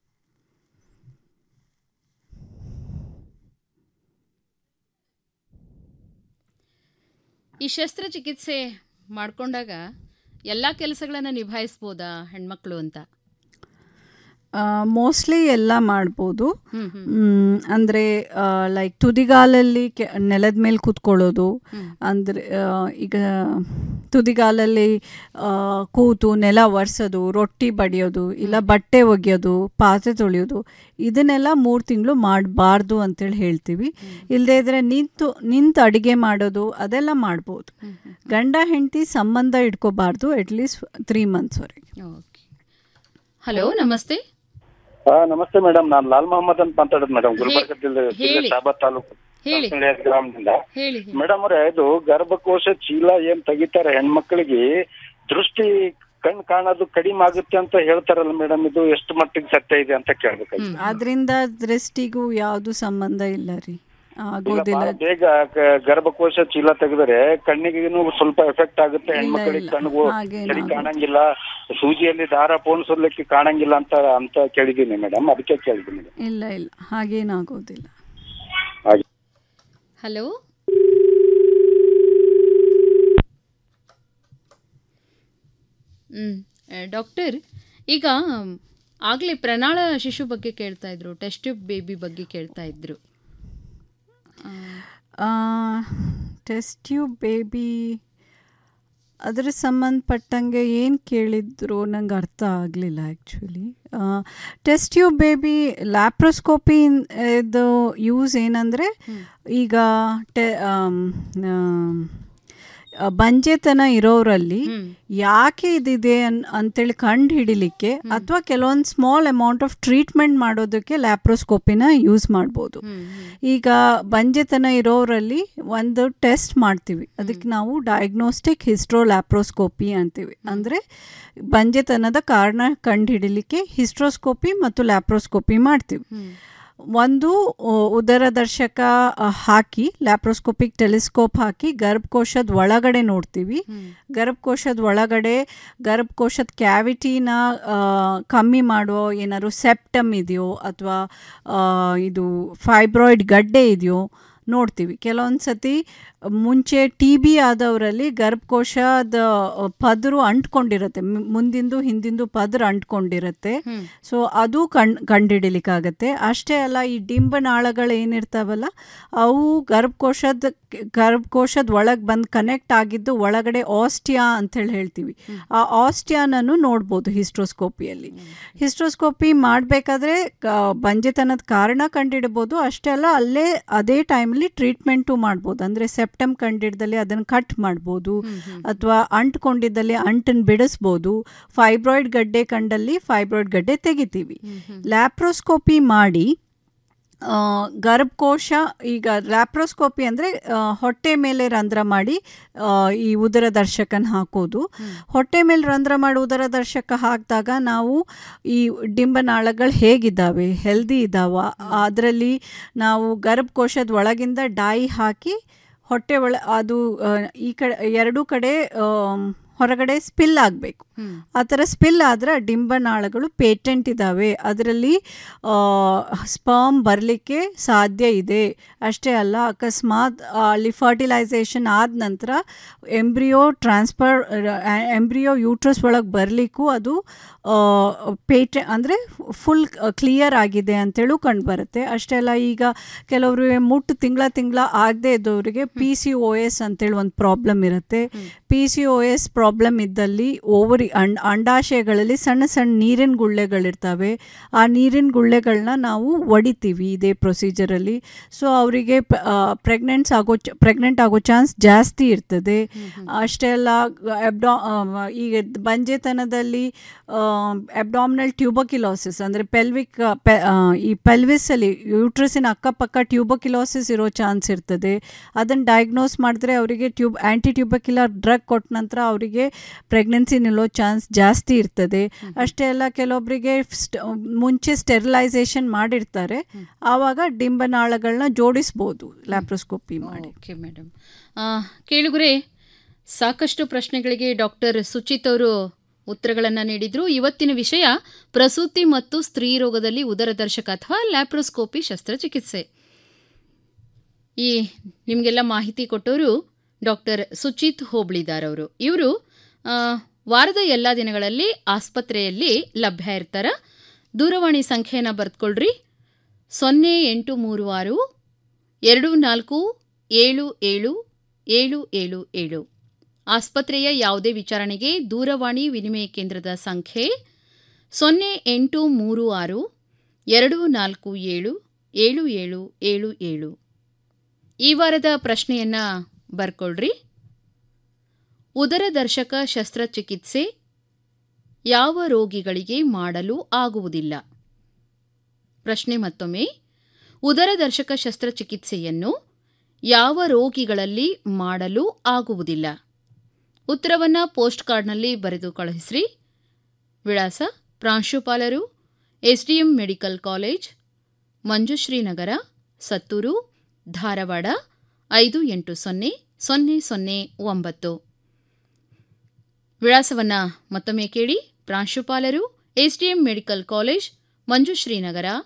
ಈ ಶಸ್ತ್ರಚಿಕಿತ್ಸೆ ಮಾಡ್ಕೊಂಡಾಗ ಎಲ್ಲ ಕೆಲಸಗಳನ್ನು ನಿಭಾಯಿಸ್ಬೋದಾ ಹೆಣ್ಮಕ್ಳು ಅಂತ ಮೋಸ್ಟ್ಲಿ ಎಲ್ಲ ಮಾಡ್ಬೋದು ಮ್, ಅಂದ್ರೆ ಲೈಕ್ ತುದಿಗಾಲಲ್ಲಿ ಕೆ ನೆಲದ ಮೇಲೆ ಕೂತ್ಕೊಳ್ಳೋದು ಅಂದರೆ ಆ, ಈಗ ತುದಿಗಾಲಲ್ಲಿ ಆ, ಕೂತು ನೆಲ ಒರೆಸೋದು ರೊಟ್ಟಿ ಬಡಿಯೋದು ಇಲ್ಲ ಬಟ್ಟೆ ಒಗೆಯೋದು ಪಾತ್ರೆ ತೊಳೆಯೋದು ಇದನ್ನೆಲ್ಲ ಮೂರು ತಿಂಗಳು ಮಾಡಬಾರ್ದು ಅಂತೇಳಿ ಹೇಳ್ತೀವಿ ಇಲ್ಲದೇ ಇದ್ರೆ ನಿಂತು ನಿಂತು ಅಡುಗೆ ಮಾಡೋದು ಅದೆಲ್ಲ ಮಾಡ್ಬೋದು ಗಂಡ ಹೆಂಡತಿ ಸಂಬಂಧ ಇಟ್ಕೋಬಾರ್ದು ಅಟ್ಲೀಸ್ಟ್ ತ್ರೀ ಮಂತ್ಸ್ವರೆಗೆ ಹಲೋ ನಮಸ್ತೆ ಹಾ ನಮಸ್ತೆ ಮೇಡಮ್ ನಾನು ಲಾಲ್ ಮೊಹಮ್ಮದ್ ಅಂತ ಮಾತಾಡೋದು ಮೇಡಮ್ ಗುಲ್ಬರ್ಗ ಜಿಲ್ಲೆ ಜಿಲ್ಲೆ ಹೇಳಿ. ಶಾಬಾದ್ ತಾಲೂಕು ಹೇಳಿ. ಸಂಸಳ್ಳಿ ಗ್ರಾಮದಿಂದ ಹೇಳಿ ಮೇಡಮ್ ಅವರೇ ಇದು ಗರ್ಭಕೋಶ ಚೀಲ ಏನ್ ತೆಗಿತಾರೆ ಹೆಣ್ಮಕ್ಳಿಗೆ ದೃಷ್ಟಿ ಕಣ್ ಕಾಣೋದು ಕಡಿಮೆ ಆಗುತ್ತೆ ಅಂತ ಹೇಳ್ತಾರಲ್ಲ ಮೇಡಮ್ ಇದು ಎಷ್ಟು ಮಟ್ಟಿಗೆ ಸತ್ಯ ಇದೆ ಅಂತ ಕೇಳ್ಬೇಕಾಯ್ತು ಅದರಿಂದ ದೃಷ್ಟಿಗೂ ಯಾವುದು ಸಂಬಂಧ ಇಲ್ಲ ರೀ ಇಲ್ಲ ಆಗೋದಿಲ್ಲ ಬಹಳ ಬೇಗ ಗ- ಗರ್ಭಕೋಶ ಚೀಲ ತೆಗೆದರೆ ಕಣ್ಣಿಗೂ ಸ್ವಲ್ಪ ಎಫೆಕ್ಟ್ ಆಗುತ್ತೆ ಹೆಣ್ಮಕ್ಳಿಗೆ ಇಲ್ಲ. ಕಣ್ಣಿಗೂ ಹಾಗೇನು ಸರಿ ಆಗಲ್ಲ. ಕಾಣಂಗಿಲ್ಲ ಸೂಜಿಯಲ್ಲಿ ದಾರ ಪೋಣಿಸೋದ್ಲಿಕ್ಕೆ ಕಾಣಂಗಿಲ್ಲ ಅಂತ ಅಂತ ಕೇಳಿದೀನಿ ಮೇಡಮ್ ಅದಕ್ಕೆ ಕೇಳಿದ್ದೀನಿ ಇಲ್ಲ ಇಲ್ಲ ಹಾಗೇನಾಗೋದಿಲ್ಲ ಹಾಗೆ ಹಲೋ ಹ್ಮ್ ಆ, ಡಾಕ್ಟರ್ ಈಗ ಆಗಲೇ ಪ್ರಣಾಳ ಶಿಶು ಬಗ್ಗೆ ಕೇಳ್ತಾ ಇದ್ರು ಟೆಸ್ಟ್ ಟ್ಯೂಬ್ ಬೇಬಿ ಬಗ್ಗೆ ಕೇಳ್ತಾ ಇದ್ರು ಟೆಸ್ಟ್ ಟ್ಯೂಬ್ ಬೇಬಿ ಅದ್ರ ಸಂಬಂಧಪಟ್ಟಂಗೆ ಏನು ಕೇಳಿದ್ರು ನಂಗೆ ಅರ್ಥ ಆಗಲಿಲ್ಲ actually test tube baby laparoscopy ಇದು ಯೂಸ್ ಏನಂದರೆ ಈಗ ಟೆ ಆಮ್, ಆಮ್, ಆ, ಬಂಜೆತನ ಇರೋರಲ್ಲಿ ಯಾಕೆ ಇದಿದೆ ಅನ್ ಅಂತೇಳಿ ಕಂಡು ಹಿಡಿಲಿಕ್ಕೆ ಅಥವಾ ಕೆಲವೊಂದು ಸ್ಮಾಲ್ ಅಮೌಂಟ್ ಆಫ್ ಟ್ರೀಟ್ಮೆಂಟ್ ಮಾಡೋದಕ್ಕೆ ಲ್ಯಾಪ್ರೋಸ್ಕೋಪಿನ ಯೂಸ್ ಮಾಡ್ಬೋದು ಈಗ ಬಂಜೆತನ ಇರೋರಲ್ಲಿ ಒಂದು ಟೆಸ್ಟ್ ಮಾಡ್ತೀವಿ ಅದಕ್ಕೆ ನಾವು ಡಯಾಗ್ನೋಸ್ಟಿಕ್ ಹಿಸ್ಟ್ರೋ ಲ್ಯಾಪ್ರೋಸ್ಕೋಪಿ ಅಂತೀವಿ ಅಂದರೆ ಬಂಜೆತನದ ಕಾರಣ ಕಂಡು ಹಿಡಿಲಿಕ್ಕೆ ಹಿಸ್ಟ್ರೋಸ್ಕೋಪಿ ಮತ್ತು ಲ್ಯಾಪ್ರೋಸ್ಕೋಪಿ ಮಾಡ್ತೀವಿ ಒಂದು ಉ, ಉದರದರ್ಶಕ ಅ, ಹಾಕಿ ಲ್ಯಾಪ್ರೋಸ್ಕೋಪಿಕ್ ಟೆಲಿಸ್ಕೋಪ್ ಹಾಕಿ ಗರ್ಭಕೋಶದ ಒಳಗಡೆ ನೋಡ್ತೀವಿ ಗರ್ಭಕೋಶದ ಒಳಗಡೆ ಗರ್ಭಕೋಶದ ಕ್ಯಾವಿಟಿನ ಆ, ಕಮ್ಮಿ ಮಾಡೋ ಏನಾದ್ರು ಸೆಪ್ಟಮ್ ಇದೆಯೋ ಅಥವಾ ಇದು ಫೈಬ್ರಾಯ್ಡ್ ಗಡ್ಡೆ ಇದೆಯೋ ನೋಡ್ತೀವಿ ಕೆಲವೊಂದು ಸತಿ ಮುಂಚೆ ಟಿ ಬಿ ಆದವರಲ್ಲಿ ಗರ್ಭಕೋಶದ ಪದರು ಅಂಟ್ಕೊಂಡಿರುತ್ತೆ ಮು- ಮುಂದಿಂದು ಹಿಂದಿಂದು ಪದರು ಅಂಟ್ಕೊಂಡಿರುತ್ತೆ ಸೊ ಅದು ಕಣ್ ಕಂಡುಹಿಡಿಲಿಕ್ಕಾಗತ್ತೆ ಅಷ್ಟೇ ಅಲ್ಲ ಈ ಡಿಂಬನಾಳಗಳು ಏನಿರ್ತಾವಲ್ಲ ಅವು ಗರ್ಭಕೋಶದ ಗರ್ಭಕೋಶದ ಒಳಗೆ ಬಂದು ಕನೆಕ್ಟ್ ಆಗಿದ್ದು ಒಳಗಡೆ ಆಸ್ಟಿಯಾ ಅಂತೇಳಿ ಹೇಳ್ತೀವಿ ಆ ಆಸ್ಟಿಯಾನನ್ನು ನೋಡ್ಬೋದು ಹಿಸ್ಟ್ರೋಸ್ಕೋಪಿಯಲ್ಲಿ ಹಿಸ್ಟ್ರೋಸ್ಕೋಪಿ ಮಾಡಬೇಕಾದ್ರೆ ಬಂಜೆತನದ ಕಾರಣ ಕಂಡಿಡ್ಬೋದು ಅಷ್ಟೇ ಅಲ್ಲ ಅಲ್ಲೇ ಅದೇ ಟೈಮಲ್ಲಿ ಟ್ರೀಟ್ಮೆಂಟು ಮಾಡ್ಬೋದು ಅಂದರೆ ಸೆಪ್ಟಮ್ ಕಂಡಿಡ್ದಲ್ಲಿ ಅದನ್ನು ಕಟ್ ಮಾಡ್ಬೋದು ಅಥವಾ ಅಂಟ್ಕೊಂಡಿದ್ದಲ್ಲಿ ಅಂಟನ್ನು ಬಿಡಿಸ್ಬೋದು ಫೈಬ್ರಾಯ್ಡ್ ಗಡ್ಡೆ ಕಂಡಲ್ಲಿ ಫೈಬ್ರಾಯ್ಡ್ ಗಡ್ಡೆ ತೆಗಿತೀವಿ ಲ್ಯಾಪ್ರೋಸ್ಕೋಪಿ ಮಾಡಿ ಆ, ಗರ್ಭಕೋಶ ಈಗ ಲ್ಯಾಪ್ರೋಸ್ಕೋಪಿ ಅಂದರೆ ಹೊಟ್ಟೆ ಮೇಲೆ ರಂಧ್ರ ಮಾಡಿ ಆ, ಈ ಉದರದರ್ಶಕನ ಹಾಕೋದು ಹೊಟ್ಟೆ ಮೇಲೆ ರಂಧ್ರ ಮಾಡಿ ಉದರದರ್ಶಕ ಹಾಕಿದಾಗ ನಾವು ಈ ಡಿಂಬನಾಳಗಳು ಹೇಗಿದ್ದಾವೆ ಹೆಲ್ದಿ ಇದ್ದಾವ ಅದರಲ್ಲಿ ನಾವು ಗರ್ಭಕೋಶದ ಒಳಗಿಂದ ಡಾಯಿ ಹಾಕಿ ಹೊಟ್ಟೆ ಒಳ ಅದು ಆ, ಈ ಕಡೆ ಎರಡೂ ಕಡೆ ಆಮ್, ಹೊರಗಡೆ ಸ್ಪಿಲ್ ಆಗಬೇಕು ಆ ಥರ ಸ್ಪಿಲ್ ಆದರೆ ಡಿಂಬನಾಳಗಳು ಪೇಟೆಂಟ್ ಇದ್ದಾವೆ ಅದರಲ್ಲಿ ಸ್ಪರ್ಮ್ ಬರಲಿಕ್ಕೆ ಸಾಧ್ಯ ಇದೆ ಅಷ್ಟೇ ಅಲ್ಲ ಅಕಸ್ಮಾತ್ ಆ, ಅಲ್ಲಿ ಫರ್ಟಿಲೈಸೇಷನ್ ಆದ ನಂತರ ಎಂಬ್ರಿಯೋ ಟ್ರಾನ್ಸ್ಫರ್ ಎಂಬ್ರಿಯೋ ಯೂಟ್ರಸ್ ಒಳಗೆ ಬರಲಿಕ್ಕೂ ಅದು ಪೇಟೆ ಅಂದರೆ ಫುಲ್ ಕ್ಲಿಯರ್ ಆಗಿದೆ ಅಂತೇಳು ಕಂಡು ಬರುತ್ತೆ ಅಷ್ಟೇ ಅಲ್ಲ ಈಗ ಕೆಲವರು ಮುಟ್ಟು ತಿಂಗಳ ತಿಂಗಳ ಆಗದೆ ಇದ್ದವರಿಗೆ ಪಿ ಸಿ ಒ ಎಸ್ ಅಂತೇಳಿ ಒಂದು ಪ್ರಾಬ್ಲಮ್ ಇರುತ್ತೆ P C O S problem ಇದ್ದಲ್ಲಿ ಓವರಿ ಅಂಡ್ ಅಂಡಾಶಯಗಳಲ್ಲಿ ಸಣ್ಣ ಸಣ್ಣ ನೀರಿನ ಗುಳ್ಳೆಗಳಿರ್ತವೆ ಆ ನೀರಿನ ಗುಳ್ಳೆಗಳನ್ನ ನಾವು ಒಡಿತೀವಿ ಇದೇ ಪ್ರೊಸೀಜರಲ್ಲಿ ಸೊ ಅವರಿಗೆ ಪ್ರೆಗ್ನೆಂಟ್ಸ್ ಆಗೋ ಪ್ರೆಗ್ನೆಂಟ್ ಆಗೋ ಚಾನ್ಸ್ ಜಾಸ್ತಿ ಇರ್ತದೆ ಅಷ್ಟೇ ಅಲ್ಲ ಅಬ್ಡಾ ಈಗ ಬಂಜೆತನದಲ್ಲಿ ಅಬ್ಡಾಮಿನಲ್ ಟ್ಯೂಬಕಿಲೋಸಿಸ್ ಅಂದರೆ ಪೆಲ್ವಿಕ್ ಈ ಪೆಲ್ವಿಸಲ್ಲಿ ಯೂಟ್ರಸಿನ ಅಕ್ಕಪಕ್ಕ ಟ್ಯೂಬಕಿಲೋಸಿಸ್ ಇರೋ ಚಾನ್ಸ್ ಇರ್ತದೆ ಅದನ್ನು ಡಯಾಗ್ನೋಸ್ ಮಾಡಿದ್ರೆ ಅವರಿಗೆ ಟ್ಯೂಬ್ ಆ್ಯಂಟಿ ಟ್ಯೂಬಕ್ಯುಲರ್ ಡ್ರಗ್ ಕೊಟ್ಟ ನಂತರ ಅವರಿಗೆ ಪ್ರೆಗ್ನೆನ್ಸಿ ನಿಲ್ಲೋ ಚಾನ್ಸ್ ಜಾಸ್ತಿ ಇರ್ತದೆ ಅಷ್ಟೇ ಅಲ್ಲ ಕೆಲವೊಬ್ಬರಿಗೆ ಮುಂಚೆ ಸ್ಟೆರಿಲೈಸೇಷನ್ ಮಾಡಿರ್ತಾರೆ ಆವಾಗ ಡಿಂಬನಾಳಗಳನ್ನ ಜೋಡಿಸ್ಬೋದು ಲ್ಯಾಪ್ರೋಸ್ಕೋಪಿ ಮಾಡಿ ಓಕೆ ಮೇಡಮ್ ಕೇಳುಗರೆ ಸಾಕಷ್ಟು ಪ್ರಶ್ನೆಗಳಿಗೆ ಡಾಕ್ಟರ್ ಸುಚಿತ್ ಅವರು ಉತ್ತರಗಳನ್ನು ನೀಡಿದ್ರು ಇವತ್ತಿನ ವಿಷಯ ಪ್ರಸೂತಿ ಮತ್ತು ಸ್ತ್ರೀ ರೋಗದಲ್ಲಿ ಉದರದರ್ಶಕ ಅಥವಾ ಲ್ಯಾಪ್ರೋಸ್ಕೋಪಿ ಶಸ್ತ್ರಚಿಕಿತ್ಸೆ ಈ ನಿಮಗೆಲ್ಲ ಮಾಹಿತಿ ಕೊಟ್ಟವರು ಡಾಕ್ಟರ್ ಸುಚಿತ್ ಹೋಬಳಿದಾರ್ ಅವರು ಇವರು ವಾರದ ಎಲ್ಲ ದಿನಗಳಲ್ಲಿ ಆಸ್ಪತ್ರೆಯಲ್ಲಿ ಲಭ್ಯ ಇರ್ತಾರೆ ದೂರವಾಣಿ ಸಂಖ್ಯೆಯನ್ನು ಬರೆದುಕೊಳ್ಳ್ರಿ ಸೊನ್ನೆ ಎಂಟು ಮೂರು ಆರು ಎರಡು ನಾಲ್ಕು ಏಳು ಏಳು ಏಳು ಏಳು ಏಳು ಆಸ್ಪತ್ರೆಯ ಯಾವುದೇ ವಿಚಾರಣೆಗೆ ದೂರವಾಣಿ ವಿನಿಮಯ ಕೇಂದ್ರದ ಸಂಖ್ಯೆ ಸೊನ್ನೆ ಎಂಟು ಮೂರು ಆರು ಎರಡು ನಾಲ್ಕು ಏಳು ಏಳು ಏಳು ಏಳು ಏಳು ಈ ವಾರದ ಪ್ರಶ್ನೆಯನ್ನು ಬರ್ಕೊಳ್ರಿ ಉದರದರ್ಶಕ ಶಸ್ತ್ರಚಿಕಿತ್ಸೆ ಯಾವ ರೋಗಿಗಳಿಗೆ ಮಾಡಲು ಆಗುವುದಿಲ್ಲ ಪ್ರಶ್ನೆ ಮತ್ತೊಮ್ಮೆ ಉದರದರ್ಶಕ ಶಸ್ತ್ರಚಿಕಿತ್ಸೆಯನ್ನು ಯಾವ ರೋಗಿಗಳಲ್ಲಿ ಮಾಡಲು ಆಗುವುದಿಲ್ಲ ಉತ್ತರವನ್ನು ಪೋಸ್ಟ್ ಕಾರ್ಡ್ನಲ್ಲಿ ಬರೆದು ಕಳುಹಿಸ್ರಿ ವಿಳಾಸ ಪ್ರಾಂಶುಪಾಲರು SDM medical college Manjushrinagar Sattur Dharwad ಐದು ಎಂಟು ಸೊನ್ನೆ ಸೊನ್ನೆ ಸೊನ್ನೆ ಒಂಬತ್ತು ವಿಳಾಸವನ್ನು ಮತ್ತೊಮ್ಮೆ ಕೇಳಿ ಪ್ರಾಂಶುಪಾಲರು ಎಸ್ಡಿಎಂ ಮೆಡಿಕಲ್ ಕಾಲೇಜ್ ಮಂಜುಶ್ರೀನಗರ